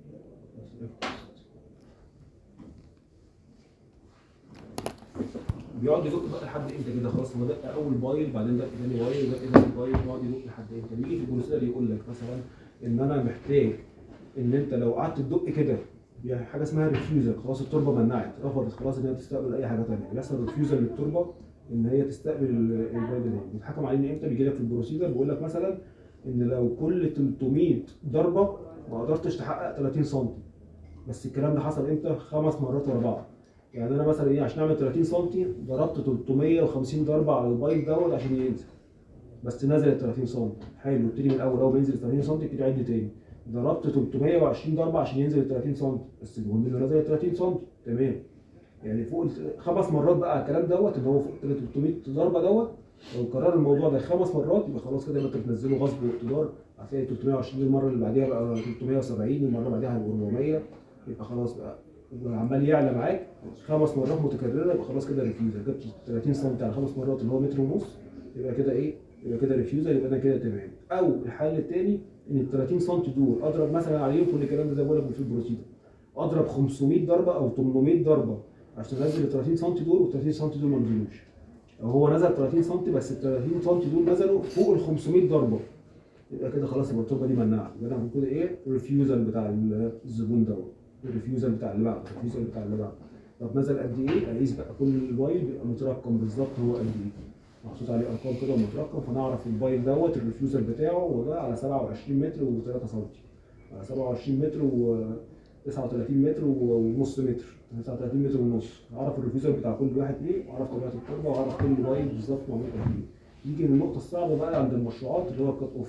بيقعد يدق بقى لحد امتى كده خلاص هو دق اول بايل بعدين دق تاني بايل دق تاني بايل يقعد يدق لحد امتى بيجي في البروسيدر يقول لك مثلا ان انا محتاج ان انت لو قعدت تدق كده يعني حاجه اسمها ريفيوزر خلاص التربه منعت رفضت خلاص ان هي تستقبل اي حاجه ثانيه بيحصل ريفيوزر للتربه ان هي تستقبل ال- البايل ده بيتحكم عليه امتى بيجي لك في البروسيدر بيقول لك مثلا ان لو كل 300 ضربه ما قدرتش تحقق 30 سم بس الكلام ده حصل امتى؟ خمس مرات ورا بعض يعني انا مثلا ايه عشان اعمل 30 سم ضربت 350 ضربه على البايب دوت عشان ينزل بس نزل ال 30 سم حلو ابتدي من الاول اول ما ينزل 30 سم ابتدي عد تاني ضربت 320 ضربه عشان ينزل ال 30 سم بس المهم انه نزل ال 30 سم تمام يعني فوق ال- خمس مرات بقى على الكلام دوت اللي هو فوق ال 300 ضربه دوت لو كرر الموضوع ده خمس مرات يبقى خلاص كده يبقى انت بتنزله غصب واقتدار هتلاقي 320 المره اللي بعديها بقى 370 المره اللي بعديها هيبقى 400 يبقى خلاص بقى عمال يعلى معاك خمس مرات متكرره يبقى خلاص كده ريفيوزر جبت 30 سم على خمس مرات اللي هو متر ونص يبقى كده ايه؟ يبقى كده ريفيوزر يبقى انا كده تمام او الحل الثاني ان ال 30 سم دول اضرب مثلا عليهم كل الكلام ده زي ما بقول لك في البروسيدر اضرب 500 ضربه او 800 ضربه عشان انزل ال 30 سم دول وال 30 سم دول ما نزلوش أو هو نزل 30 سم بس ال 30 سم دول نزلوا فوق ال 500 ضربه يبقى كده خلاص يبقى التربه دي مناعه يبقى انا كده ايه ريفيوزل بتاع الزبون دوت الريفيوزل بتاع اللي بعده الريفيوزل بتاع اللي بعده طب نزل قد ايه اقيس بقى كل الوايل بيبقى مترقم بالظبط هو قد ايه محطوط عليه ارقام كده ومترقم فنعرف البايل دوت الريفيوزل بتاعه وده على 27 متر و3 سم على 27 متر و 39 متر ونص متر 39 متر ونص اعرف الريفيوزر بتاع كل واحد ايه واعرف طبيعه التربه واعرف كل بايل بالظبط معمول قد ايه يجي النقطه الصعبه بقى عند المشروعات اللي هو الكات اوف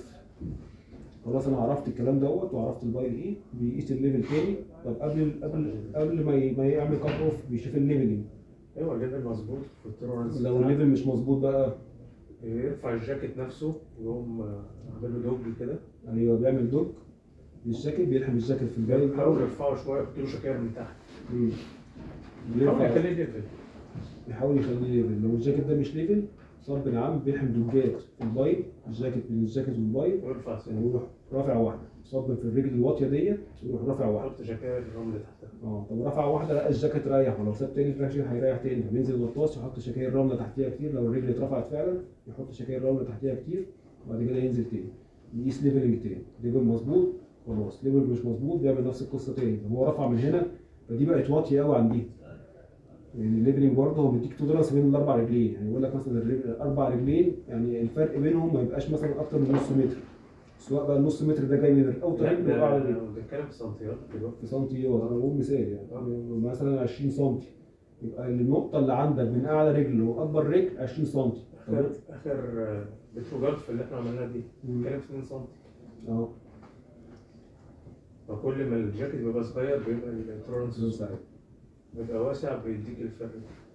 خلاص انا عرفت الكلام دوت وعرفت البايل ايه بيقيس الليفل تاني طب قبل قبل قبل ما ي- ما يعمل كات اوف بيشوف الليفلنج ايوه الليفل مظبوط في التورنس لو الليفل مش مظبوط بقى يرفع الجاكيت نفسه ويقوم آه، عامل له دوج كده ايوه بيعمل دوج بالجاكيت بيلحم الجاكيت في البايل بيحاول يرفعه شويه يحط له شكاير من تحت مم. بيحاول بيرفع- يخليه ليفل بيحاول يخليه ليفل لو الجاكيت ده مش ليفل صب نعم بيلحم دوجات في البايب الجاكيت من الجاكيت والبايب ويرفع سنه ويروح رافع واحده صب في الرجل الواطيه ديت ويروح رافع واحده ويحط شكاير الرمل تحتها اه طب رفع واحده لقى الجاكيت ريح ولو ساب تاني الفراكشن هيريح تاني فبينزل الغطاس يحط شكاير رمله تحتيها كتير لو الرجل اترفعت فعلا يحط شكاير رمله تحتيها كتير وبعد كده ينزل تاني يقيس ليفلنج تاني ليفل مظبوط خلاص ليفل مش مظبوط بيعمل نفس القصه تاني طب هو رفع من هنا فدي بقت واطيه قوي عن دي يعني الليفلنج برضه هو بيديك تولرنس بين الاربع رجلين يعني يقول لك مثلا الرجل- الاربع رجلين يعني الفرق بينهم ما يبقاش مثلا اكتر من نص متر سواء بقى النص متر ده جاي من الاوتر لا رجل واعلى ده رجل ده بنتكلم في سنتيات دلوقتي في سنتيات انا بقول مثال يعني مثلا 20 سم يبقى النقطة اللي عندك من أعلى رجل وأكبر رجل 20 سم اخر اخر آه، بتروجارد في اللي احنا عملناها دي بنتكلم في 2 سم اه فكل ما الجاكيت بيبقى صغير بيبقى التولرنس ساعات بيبقى واسع بيديك الفرق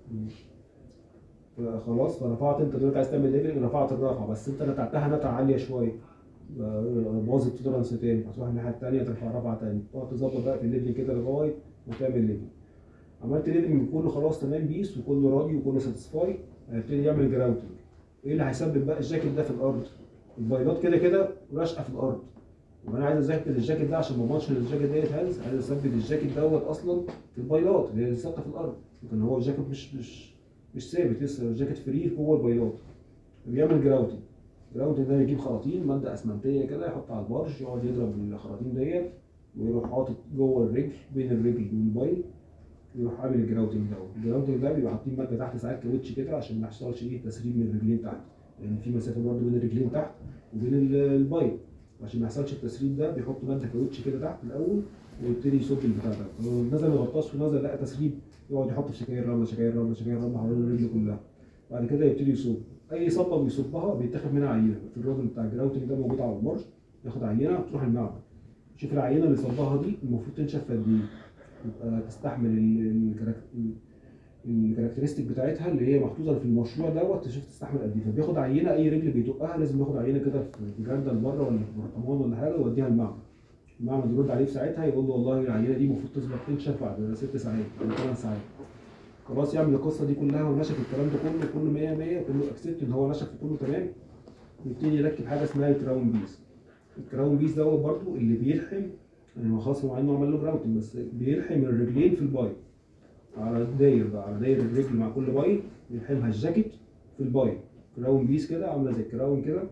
خلاص فرفعت انت دلوقتي عايز تعمل ليفل رفعت الرفعه بس انت نتعتها نتعه عاليه شويه باظ التولرنس تاني هتروح الناحيه التانيه ترفع رفعه تاني تقعد تظبط بقى في الليفل كده لغايه ما تعمل ليفل عملت ليفل كله خلاص تمام بيس وكله راضي وكله ساتسفاي هيبتدي يعمل جراوتنج ايه اللي هيسبب بقى الجاكيت ده في الارض البايلات كده كده راشقه في الارض وانا عايز اثبت الجاكيت ده عشان ما اضمنش ان الجاكيت ده يتهز عايز اثبت الجاكيت دوت اصلا في البايلات اللي هي ثابته في الارض لكن هو الجاكيت مش مش مش ثابت لسه الجاكيت فري جوه البايلات بيعمل جراوتنج الجراوتنج ده يجيب خراطيم ماده اسمنتيه كده يحطها على البارش يقعد يضرب الخراطيم ديت ويروح حاطط جوه الرجل بين الرجل والبايل يروح عامل الجراوتنج ده الجراوتنج ده بيبقى حاطين ماده تحت ساعات كاوتش كده عشان ما يحصلش ايه تسريب من الرجلين تحت لان في مسافه برضه بين الرجلين تحت وبين ال- البايل عشان ما يحصلش التسريب ده بيحطوا ماده كاوتش كده تحت الاول ويبتدي يصب البتاع ده لو نزل الغطاس ونزل لقى تسريب يقعد يحط في شكاير رمله شكاير رمله شكاير رمله حوالين الرجل كلها بعد كده يبتدي يصب اي صبه بيصبها بيتاخد منها عينه في الراجل بتاع الجراوتنج ده موجود على المارش ياخد عينه تروح المعمل شوف العينه اللي صبها دي المفروض تنشف قد ايه يبقى تستحمل ال- الكراك- ال- الكاركترستيك بتاعتها اللي هي محطوطه في المشروع دوت تشوف تستحمل قد ايه فبياخد عينه اي رجل بيدقها لازم ياخد عينه كده في جردل بره ولا في برطمان ولا حاجه ويوديها المعمل المعمل يرد عليه في ساعتها يقول له والله العينه دي المفروض تثبت تنشف بعد ست ساعات ولا ثمان ساعات خلاص يعمل القصه دي كلها ونشف الكلام ده كله كله 100 100 كله اكسبت ان هو نشف وكله تمام يبتدي يركب حاجه اسمها الكراون بيس الكراون بيس دوت برضو اللي بيلحم يعني هو خلاص مع انه عمل له جراوتنج بس بيلحم الرجلين في البايل على داير بقى على داير الرجل مع كل بايل يلحمها الجاكيت في البايل كراون بيس كده عامله زي الكراون كده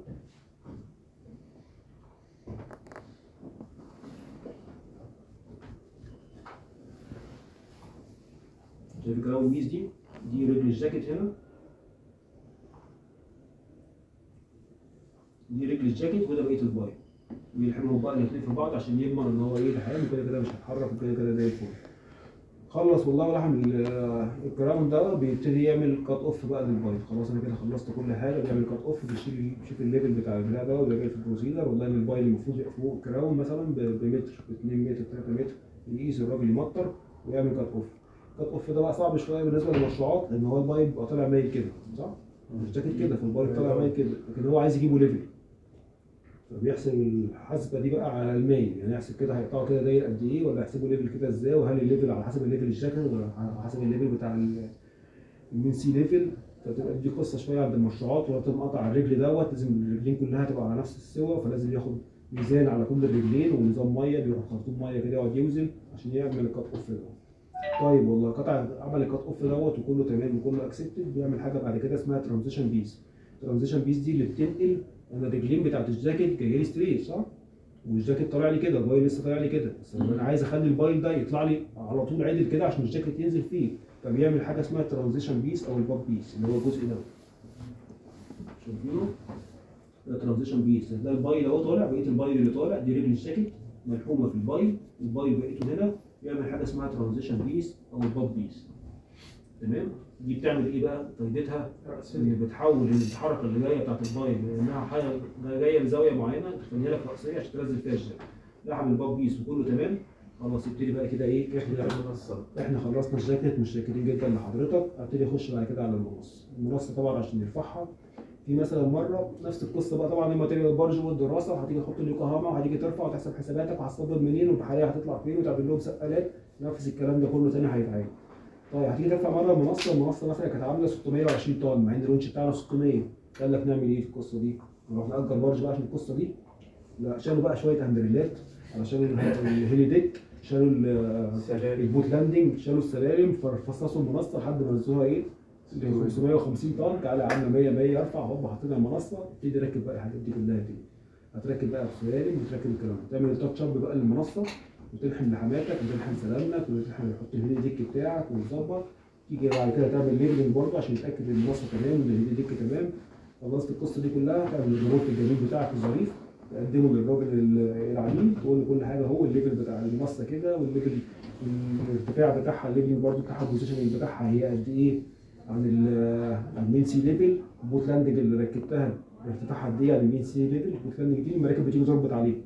شايف الكراون بيس دي دي رجل الجاكيت هنا دي رجل الجاكيت وده بقيه البايل ويلحمهم بقى الاثنين في بعض عشان يضمن ان هو ايه لحام وكده كده مش هيتحرك وكده كده زي الفل خلص والله لحم ال- الكراون ده بيبتدي يعمل كات اوف بقى للبايل خلاص انا كده خلصت كل حاجه بيعمل كات اوف بيشيل بيشوف الليفل بتاع البتاع ده وبيجي في البروسيدر والله ان البايل المفروض يبقى فوق الكراون مثلا ب- بمتر ب 2 متر 3 متر يقيس الراجل يمطر ويعمل كات اوف كات اوف ده بقى صعب شويه بالنسبه للمشروعات لان هو البايل بيبقى طالع مايل كده صح؟ مش جاكيت كده فالبايل طالع مايل كده لكن هو عايز يجيبه ليفل فبيحسب الحسبه دي بقى على المايل يعني يحسب كده هيقطعوا كده داير قد ايه ولا يحسبوا ليفل كده ازاي وهل الليفل على حسب الليفل الجاكيت ولا على حسب الليفل بتاع ال- المين سي ليفل فتبقى دي قصه شويه عند المشروعات ولو تم قطع الرجل دوت لازم الرجلين كلها تبقى على نفس السوا فلازم ياخد ميزان على كل الرجلين ونظام ميه بيروح خرطوم ميه كده يقعد يوزن عشان يعمل الكات اوف ده طيب والله قطع عمل الكات اوف دوت وكله تمام وكله اكسبتد بيعمل حاجه بعد كده اسمها ترانزيشن بيس ترانزيشن بيس دي اللي بتنقل انا الرجلين بتاعت الجاكيت جايه لي ستريت صح؟ والجاكيت طالع لي كده البايل لسه طالع لي كده بس انا عايز اخلي البايل ده يطلع لي على طول عدل كده عشان الجاكيت ينزل فيه فبيعمل حاجه اسمها ترانزيشن بيس او الباب بيس اللي هو الجزء ده شايفينه؟ ده ترانزيشن بيس هتلاقي البايل اهو طالع بقيه البايل اللي طالع دي رجل الجاكيت ملحومه في البايل البايل بقيته هنا بيعمل حاجه اسمها ترانزيشن بيس او الباب بيس تمام دي بتعمل ايه بقى فايدتها ان بتحول الحركه اللي جايه بتاعت البايل لانها حاجه جايه بزاويه معينه تخليها لك راسيه عشان تنزل فيها الجاك لحم الباب بيس وكله تمام خلاص يبتدي بقى كده ايه احنا احنا خلصنا الجاكيت متشكرين جدا لحضرتك ابتدي اخش بعد كده على المنصه المنصه طبعا عشان نرفعها في مثلا مره نفس القصه بقى طبعا الماتيريال البرج والدراسه هتيجي تحط اليوكوهاما وهتيجي ترفع وتحسب حساباتك وهتصدر منين والبحريه هتطلع فين وتعمل لهم سقالات نفس الكلام ده كله تاني هيتعاد طيب هتيجي ترفع مره المنصه المنصه مثلا كانت عامله 620 طن مع ان الونش بتاعنا 600 قال لك نعمل ايه في القصه دي؟ نروح نأجر برج بقى عشان القصه دي لا شالوا بقى شويه هندريلات علشان ال- الهيلي ديك شالوا ال- سلالم البوت لاندنج شالوا السلالم ففصصوا المنصه لحد ما نزلوها ايه؟ ل 550 طن تعالى عامله 100 100 ارفع هوب حطينا المنصه ابتدي ركب بقى الحاجات دي كلها تاني هتركب بقى السلالم وتركب الكلام ده تعمل التاتش اب بقى للمنصه وتلحم لحماتك وتلحم سلامك وتلحم تحط الهيلي ديك بتاعك وتظبط تيجي بعد كده تعمل ليبلنج برضه عشان تتاكد ان المنصه تمام وان الهيلي ديك تمام خلصت القصه دي كلها تعمل الريموت الجميل بتاعك الظريف تقدمه للراجل ال- العميل تقول له كل حاجه هو الليفل بتاع المنصه كده والليفل الارتفاع بتاعها الليفل برضه بتاعها البوزيشن بتاعها هي قد ايه عن ال- عن المين سي ليفل البوت لاندنج اللي ركبتها ارتفاعها قد ايه عن المين سي ليفل البوت لاندنج دي المراكب بتيجي تربط عليه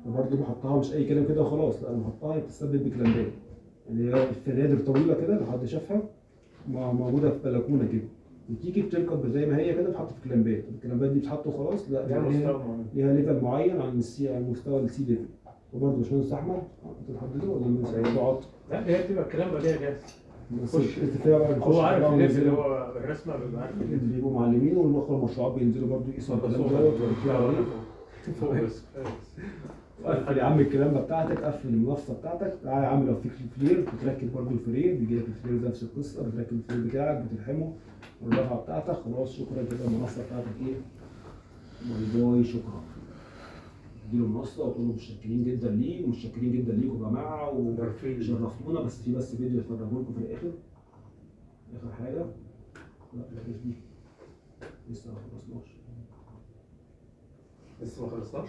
فبرضه بحطها مش اي كلام كده وخلاص لا انا بحطها بتسبب بكلامبات يعني هي الفنادر طويله كده لو حد شافها مع- موجوده في بلكونه كده بتيجي بتركب زي ما هي كده بتحط في كلامبات الكلامبات دي بتحط وخلاص لا ده ليها- مستوى معين. ليها ليفل معين عن السي عن مستوى السي ليفل وبرضه باشمهندس احمد انت تحدده ولا من الموضوعات لا هي بتبقى الكلام بديع جاهز بس خش. الارتفاع بقى بيخش هو عارف بقى الليفل اللي وينزلوا. هو الرسمه بيبقى عارف الليفل بيبقوا معلمين والمخرج المشروعات بينزلوا برضه يقيسوا الكلام دوت ويركبوا عليه. فوق بس قفل يا عم الكلامه بتاعتك قفل المنصه بتاعتك تعالى يا عم لو فيك فلير بتركب برضه الفريم بيجي لك الفلير نفس القصه بتركب الفلير بتاعك بتلحمه والرفعه بتاعتك خلاص شكرا كده المنصه بتاعتك ايه باي باي شكرا تديله المنصه وتقول له متشكرين جدا ليه ومتشكرين جدا ليكم يا جماعه وشرفتونا بس في بس فيديو يفرجه لكم في الاخر اخر حاجه لا بلاش دي لسه ما خلصناش لسه ما خلصناش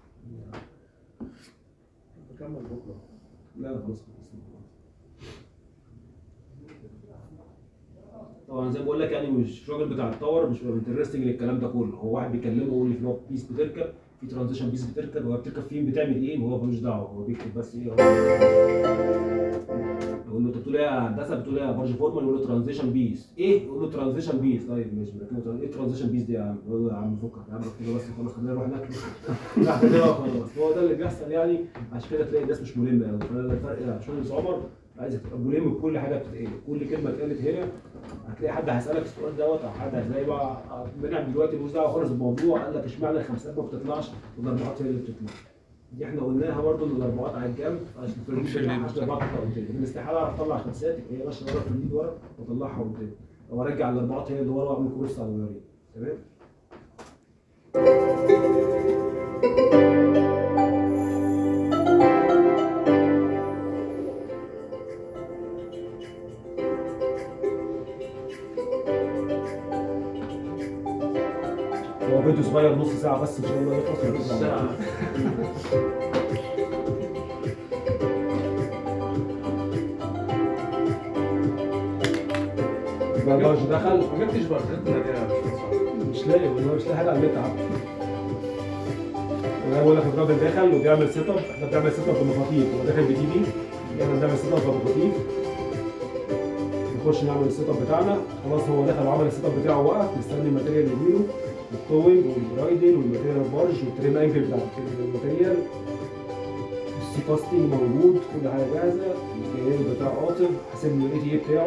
نكمل بكره لا لا خلاص خلصنا طبعا زي ما بقول لك يعني مش الراجل بتاع التاور مش بيبقى انترستنج للكلام ده كله هو واحد بيكلمه يقول لي في نوع بيس بتركب في ترانزيشن بيس بتركب هو بتركب فين بتعمل ايه وهو ملوش دعوه هو بيكتب بس ايه هو يقول له انت بتقول ايه يا هندسه بتقول ايه يا برج فورمان يقول له ترانزيشن بيس ايه يقول له ترانزيشن بيس طيب ماشي بنكتبه ايه ترانزيشن بيس دي يا عم يقول له يا عم فكك يا عم اكتبه بس خلاص خلينا نروح ناكل لا خلينا خلاص هو ده اللي بيحصل يعني عشان كده تلاقي الناس مش ملمه قوي فده الفرق عشان باشمهندس عمر عايز تبقى ملم بكل حاجه بتتقال كل كلمه اتقالت هنا هتلاقي حد هيسالك السؤال دوت او حد هتلاقي بقى منع دلوقتي ملوش دعوه خالص بالموضوع قال لك اشمعنى الخمسات ما بتطلعش والاربعات هي اللي بتطلع دي احنا قلناها برضو ان الاربعات على الجنب عشان في مش اللي الفريق الاربعات تطلع قدام لان استحاله اعرف اطلع خمسات هي ماشيه ورا في اليد ورا واطلعها قدام او ارجع الاربعات هي اللي ورا واعمل كروس على الورين تمام هو فيديو صغير نص ساعة بس إن شاء الله يخلص نص ساعة. يبقى البرج دخل ما جبتش برشلونه دي يا باشمهندس مش لاقي والله مش لاقي حاجة على النت عم. انا بقول لك الراجل داخل وبيعمل سيت اب احنا بنعمل سيت اب بمخاطيف هو داخل بتي في احنا بنعمل سيت اب بمخاطيف نخش نعمل السيت اب بتاعنا خلاص هو دخل وعمل السيت اب بتاعه وقف مستني الماتيريال اللي يجيله التوينج والبرايدل والماتيريال البارج والتريم انجل بتاع الماتيريال السي فاستنج موجود كل حاجه جاهزه الجهاز بتاع قاطر حاسب له الاي تي اي بتاعه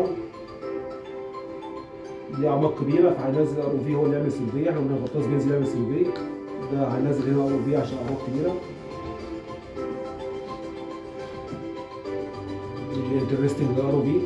دي اعماق كبيره فهينزل ار في هو اللي يعمل سيرفي احنا قلنا غطاس بينزل يعمل سيرفي ده هينزل هنا ار في عشان اعماق كبيره اللي انترستنج ار في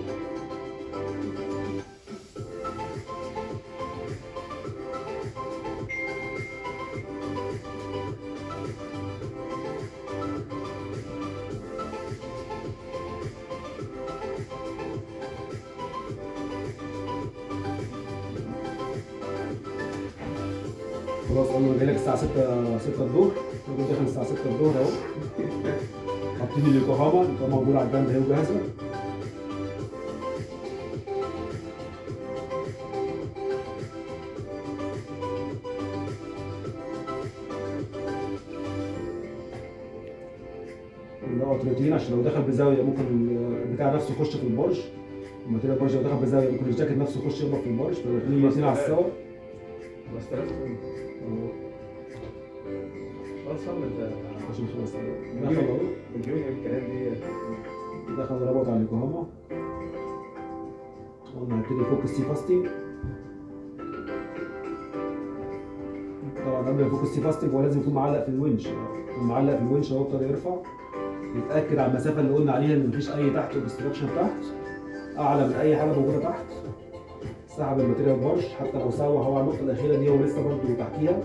خلاص انا جاي لك الساعه 6 6 الظهر الراجل داخل الساعه 6 الظهر اهو حاطين لي اليوكوهاما اليوكوهاما موجوده على الباند اهي وجاهزه اللي هو تروتين عشان لو دخل بزاويه ممكن البتاع نفسه يخش في البرج الماتيريال البرج لو دخل بزاويه ممكن الجاكيت نفسه يخش يخبط في البرج فداخلين الاثنين على السوا 5000 جنيه خلاص صمت ده عشان خلاص دخل اهو بتجيبني الكلام دي دخل ربط على اليوكوهاما قلنا هنبتدي يفك السي فاستنج طبعا قبل ما يفك السي فاستنج هو لازم يكون معلق في الونش يكون معلق في الونش اهو ابتدى يرفع يتاكد على المسافه اللي قلنا عليها ان مفيش اي تحت اوبستراكشن تحت اعلى من اي حاجه موجوده تحت سحب الماتيريال بارش حتى لو سوى هو على النقطه الاخيره دي هو لسه برضه تحتيها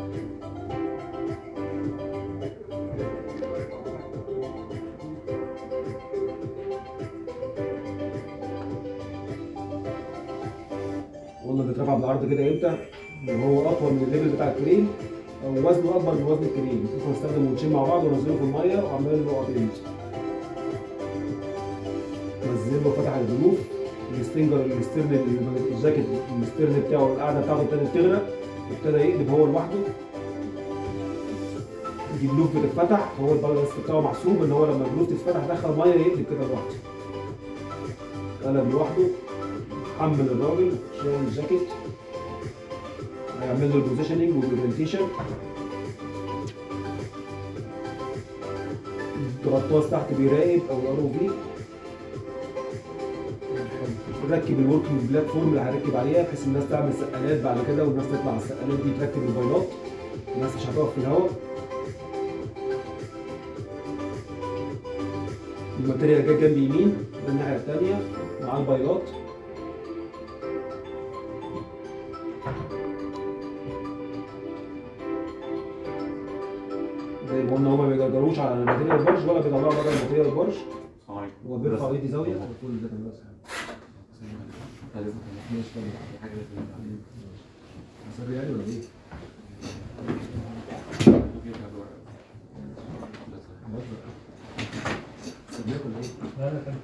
قلنا بيترفع بالعرض كده امتى؟ وهو اطول من الليفل بتاع الكريم او وزنه اكبر من وزن الكريم ممكن نستخدم ونشين مع بعض وننزله في الميه وعمال له اب امتى نزل له فتح الجنوب الستنجر السترن الجاكيت السترن بتاعه القاعده بتاعته ابتدت تغرق ابتدى يقلب هو لوحده دي جلوف بتتفتح فهو البالانس بتاعه محسوب ان هو لما الجلوف تتفتح دخل ميه يقلب كده لوحده قلب لوحده حمل الراجل شال الجاكيت هيعمل له البوزيشننج والاورينتيشن الغطاس تحت بيراقب او الار او في نركب الوركينج بلاتفورم اللي هنركب عليها بحيث الناس تعمل سقالات بعد كده والناس تطلع على السقالات دي تركب البايلات الناس مش هتقف في الهواء الماتيريال جت جنب يمين ده الناحيه الثانيه مع البايلات زي ما قلنا هما ما بيجرجروش على الماتيريال بارش ولا بيطلعوا بره الماتيريال بارش هو بيرفع ايدي زاويه كل ده كان بس ماشي تمام هسري يعني ولا ايه؟ سريع ولا ايه؟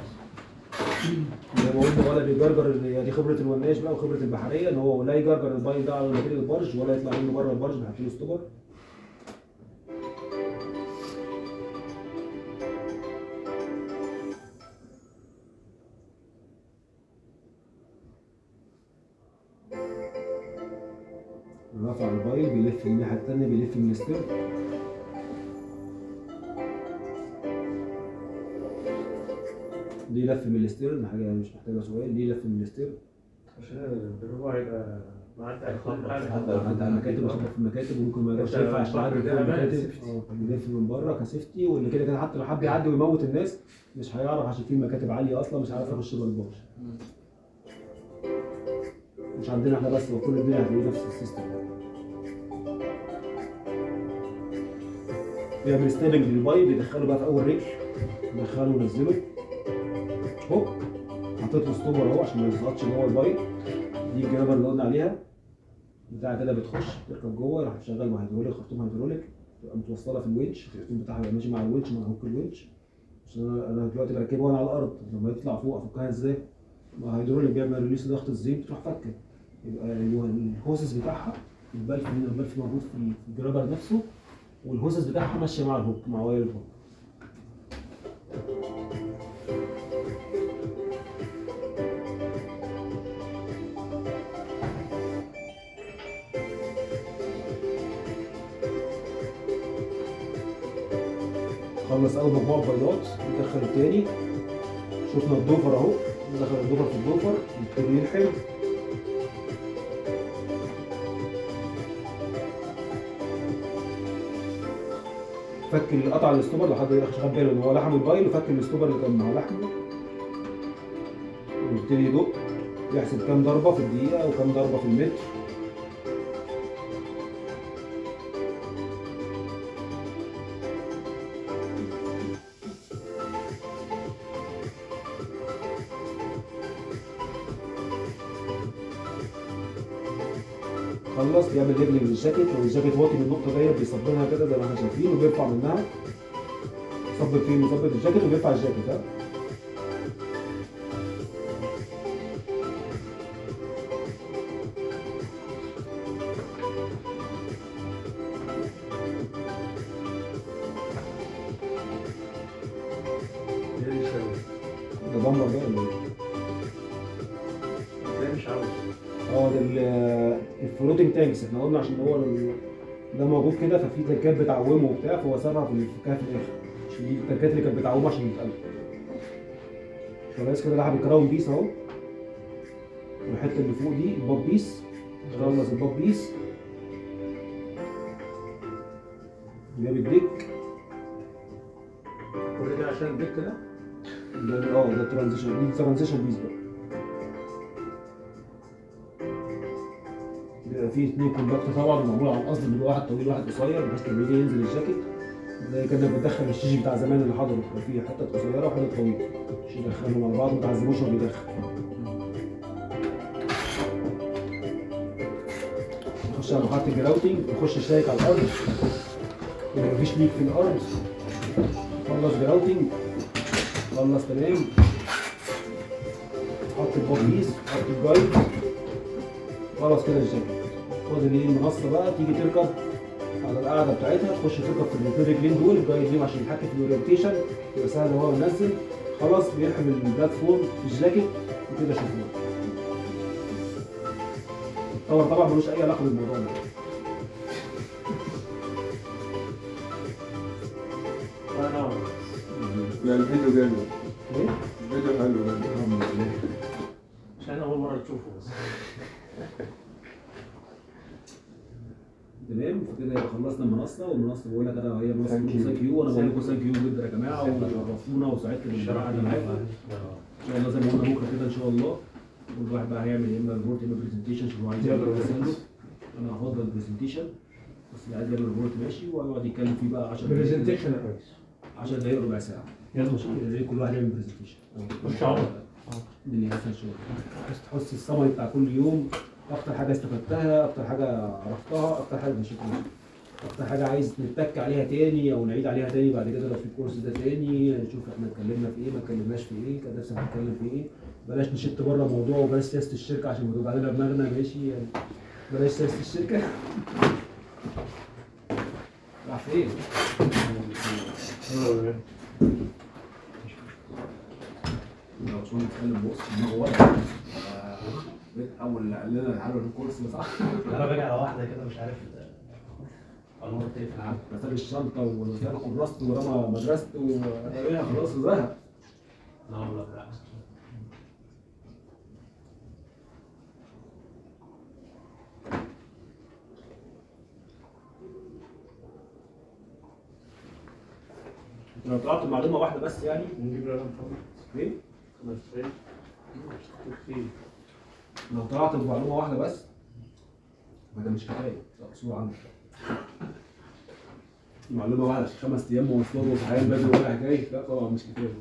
زي ما قلنا ولا بيجرجر هي دي خبره الوناش بقى وخبره البحريه ان هو لا يجرجر الباين ده على الماتيريال البارج ولا يطلع منه بره البارج بيحط له ستوبر رفع البايل بيلف من الناحيه الثانيه بيلف من الستير دي لف من الستير حاجه مش محتاجه سؤال دي لف من الستير عشان الربع يبقى معدي على كل يخبط. حاجه عدى على المكاتب وخبط في المكاتب وممكن ما يقدرش يرفع عشان عدد ده أمان المكاتب safety. اه بيلف من بره كسيفتي واللي كده كده حتى لو حب يعدي ويموت الناس مش هيعرف عشان في مكاتب عاليه اصلا مش هيعرف يخش جوه البارج مش عندنا احنا بس هو كل الدنيا هتلاقيه نفس السيستم بيعمل ستابنج للبايب يدخله بقى في اول رجل يدخله وينزله هوب حطيت له ستوبر اهو عشان ما يسقطش جوه البايب دي الجرابر اللي قلنا عليها بتاع كده بتخش تركب جوه راح تشغل بهيدروليك خرطوم هيدروليك تبقى متوصله في الونش الخرطوم بتاعها يبقى ماشي مع الونش مع هوك الونش عشان انا انا دلوقتي بركبه وانا على الارض لما يطلع فوق افكها ازاي؟ مع هيدروليك بيعمل ريليس ضغط الزيت تروح فكه يبقى ال- الهوسس بتاعها البلف من البلف موجود في في الجرابر نفسه والهوسس بتاعها ماشيه مع الهوك مع واير الهوك خلص اول مجموعه بيضات ندخل التاني شفنا الدوفر اهو ندخل الدوفر في الدوفر يبتدي يلحم فك القطع الاستوبر لو حد خد باله ان هو لحم البايل وفك الاستوبر اللي كان مع لحمه ويبتدي يدق يحسب كام ضربه في الدقيقه وكام ضربه في المتر خلص بيعمل ليبلنج للجاكيت لو الجاكيت واطي من النقطه ديت بيصبنها كده زي ما احنا شايفين وبيرفع منها يصب فين يظبط الجاكيت وبيرفع الجاكيت ها ده مش عاوز ده بامبر ده ولا ايه؟ ده مش عاوز اه ده ال- الفلوتنج تانكس احنا قلنا عشان هو ال- ده موجود كده ففي تنكات بتعومه وبتاع فهو سابها في الفكاهه في الاخر عشان دي التنكات اللي كانت بتعومه عشان يتقلب خلاص كده لعب الكراون بيس اهو والحته اللي فوق دي الباب بيس خلص الباب بيس جاب الديك كل ده عشان الديك ده ده اه ده الترانزيشن دي الترانزيشن بيس بقى بيبقى فيه اتنين كوندكتور طبعا معمول على القصد بيبقى واحد طويل واحد قصير بحيث لما يجي ينزل الجاكيت زي كده بتدخل الشيش بتاع زمان اللي حضره يبقى فيه حته قصيره وحته طويله عشان يدخلهم على بعض ما تعذبوش وهو بيدخل نخش على مرحله الجراوتنج نخش شايك على الارض يبقى مفيش ليك في الارض خلص جراوتنج خلص تمام حط الباب بيس حط الجايد خلاص كده الجاكيت فاضل ايه المنصه بقى تيجي تركب على القاعده بتاعتها تخش تركب في الاثنين رجلين دول الجايد ليهم عشان يتحكم في الاورينتيشن يبقى سهل وهو منزل خلاص بيرحم البلاتفورم في الجاكيت وكده شغال الطور طبعا ملوش اي علاقه بالموضوع ده انا لا الفيديو جامد ايه؟ الفيديو حلو جامد الحمد لله عشان اول مره تشوفه بس تمام فكده يبقى خلصنا المنصه والمنصه بقول لك انا هي منصه Thank you. ثانك يو وانا بقول لكم ثانك يو جدا يا جماعه وشرفتونا وسعدت بالقعده معاكم ان شاء الله زي ما قلنا بكره كده ان شاء الله كل واحد بقى هيعمل يا اما ريبورت يا اما برزنتيشن شوف هو عايز يعمل يلا برزنتيشن انا هفضل برزنتيشن بس اللي عايز يعمل ريبورت ماشي ويقعد يتكلم فيه بقى 10 دقايق برزنتيشن يا ريس 10 دقايق ربع ساعه يلا زي كل واحد يعمل برزنتيشن ان شاء الله الدنيا اسهل شويه بس تحس السمري بتاع كل يوم اكتر حاجه استفدتها اكتر حاجه عرفتها اكتر حاجه مشيت منها اكتر حاجه عايز نتك عليها تاني او نعيد عليها تاني بعد كده لو في الكورس ده تاني نشوف احنا اتكلمنا في ايه ما اتكلمناش في ايه كان نفسك نتكلم في ايه بلاش نشت بره الموضوع وبلاش سياسه الشركه عشان بتوجع لنا دماغنا ماشي يعني بلاش سياسه الشركه راح فين؟ لو شو نتكلم بص دماغه ورا اول اللي قال لنا تعالوا الكورس صح انا باجي على واحده كده مش عارف النور تقفل رسال الشنطه ورسال كراسته ورمى مدرسته ورميها خلاص وزهق لا والله بالعكس لو طلعت معلومه واحده بس يعني نجيب رقم فاضي ايه خمس دقايق كتير لو طلعت بمعلومه واحده بس فده مش كفايه ده قصور عنك معلومه واحده في خمس ايام مواصلات وصحيان بدري ولا حكايه لا طبعا مش كفايه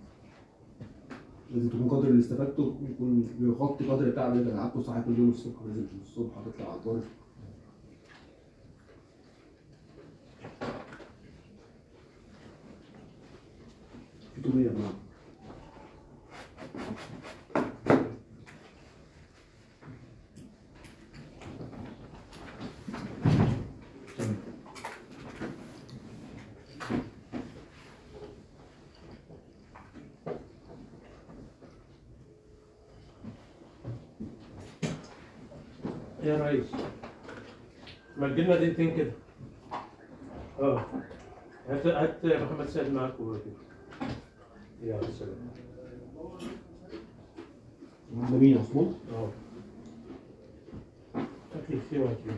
لازم تكون قدر اللي استفدته يكون بيغطي قدر التعب اللي انت قعدته صاحي كل يوم الصبح لازم تشوف الصبح هتطلع على الطريق في تومية يا جماعه يا ريس ما تجيلنا دقيقتين كده اه هات هات محمد سيد معاك وكده يا سلام ده مين عثمان؟ اه اكل كتير وهتجيب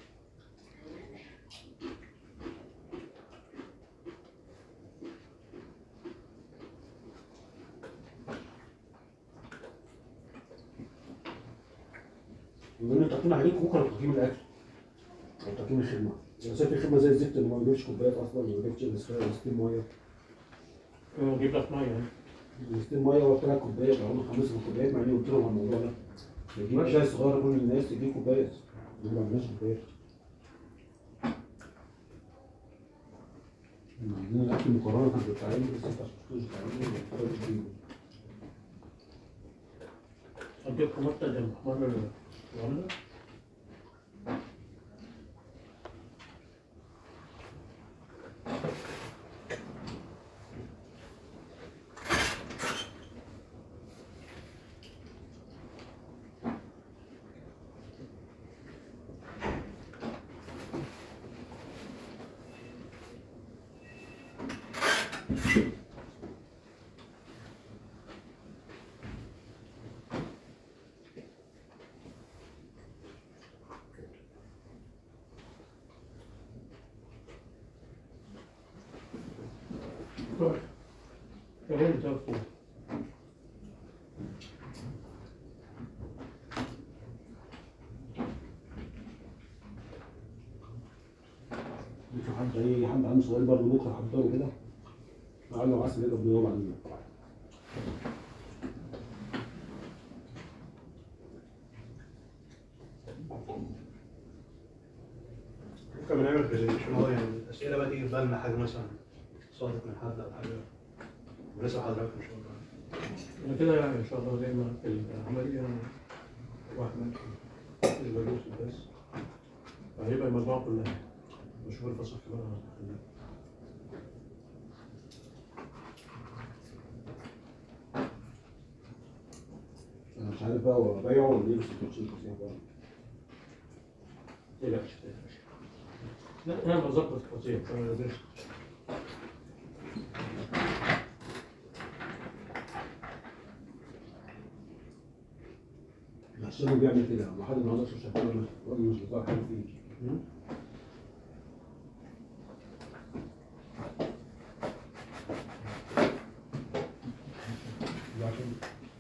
بيقول لي تقييم عليك بكره تقييم الاكل او تقييم الخدمه لو سايب الخدمه زي الزفت اللي ما بيجيبش كوبايات اصلا ما بيجيبش ستيل ميه نجيب لك ميه يعني ستيل ميه هو ثلاث كوبايات او هم خمس كوبايات مع اني قلت لهم على الموضوع ده يجيب شاي صغير كل الناس تجيب كوبايات دول ما عندناش كوبايات عندنا الاكل مقارنه بالتعليم بس انت عشان تخش تعليم محتاج تجيبه اديكم مطه ده محمر ولا كمان تاكل في حد اي حد عنده سؤال برضه بكره حضره كده لعله وعسى يقدر يجاوب عليه ممكن نعمل برزنتيشن هو يعني الاسئله بقى تيجي في بالنا حاجه مثلا صادت من حد او حاجه ونسال حضرتك ان شاء الله انا كده يعني ان شاء الله زي ما في العمليه واحمد البلوس بس فهيبقى المجموعه كلها بشوف الفصل كمان انا مش عارف بقى هو بايعه ولا ايه بس كنت شايفه فين بقى. تقلقش تقلقش لا انا بظبط الفصيل انا درست الشباب بيعمل كده لحد ما حضرتش شغال الراجل مش بتاع حاجه فيه لكن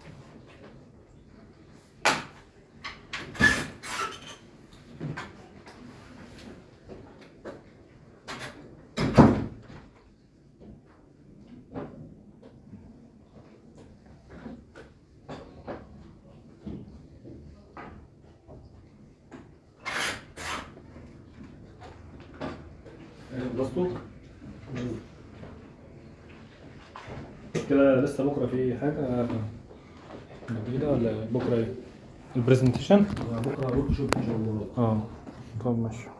خلصتوا؟ كده لسه بكره في حاجه جديده ولا بكره ايه؟ البرزنتيشن؟ بكره ورك شوب ان شاء الله اه طب ماشي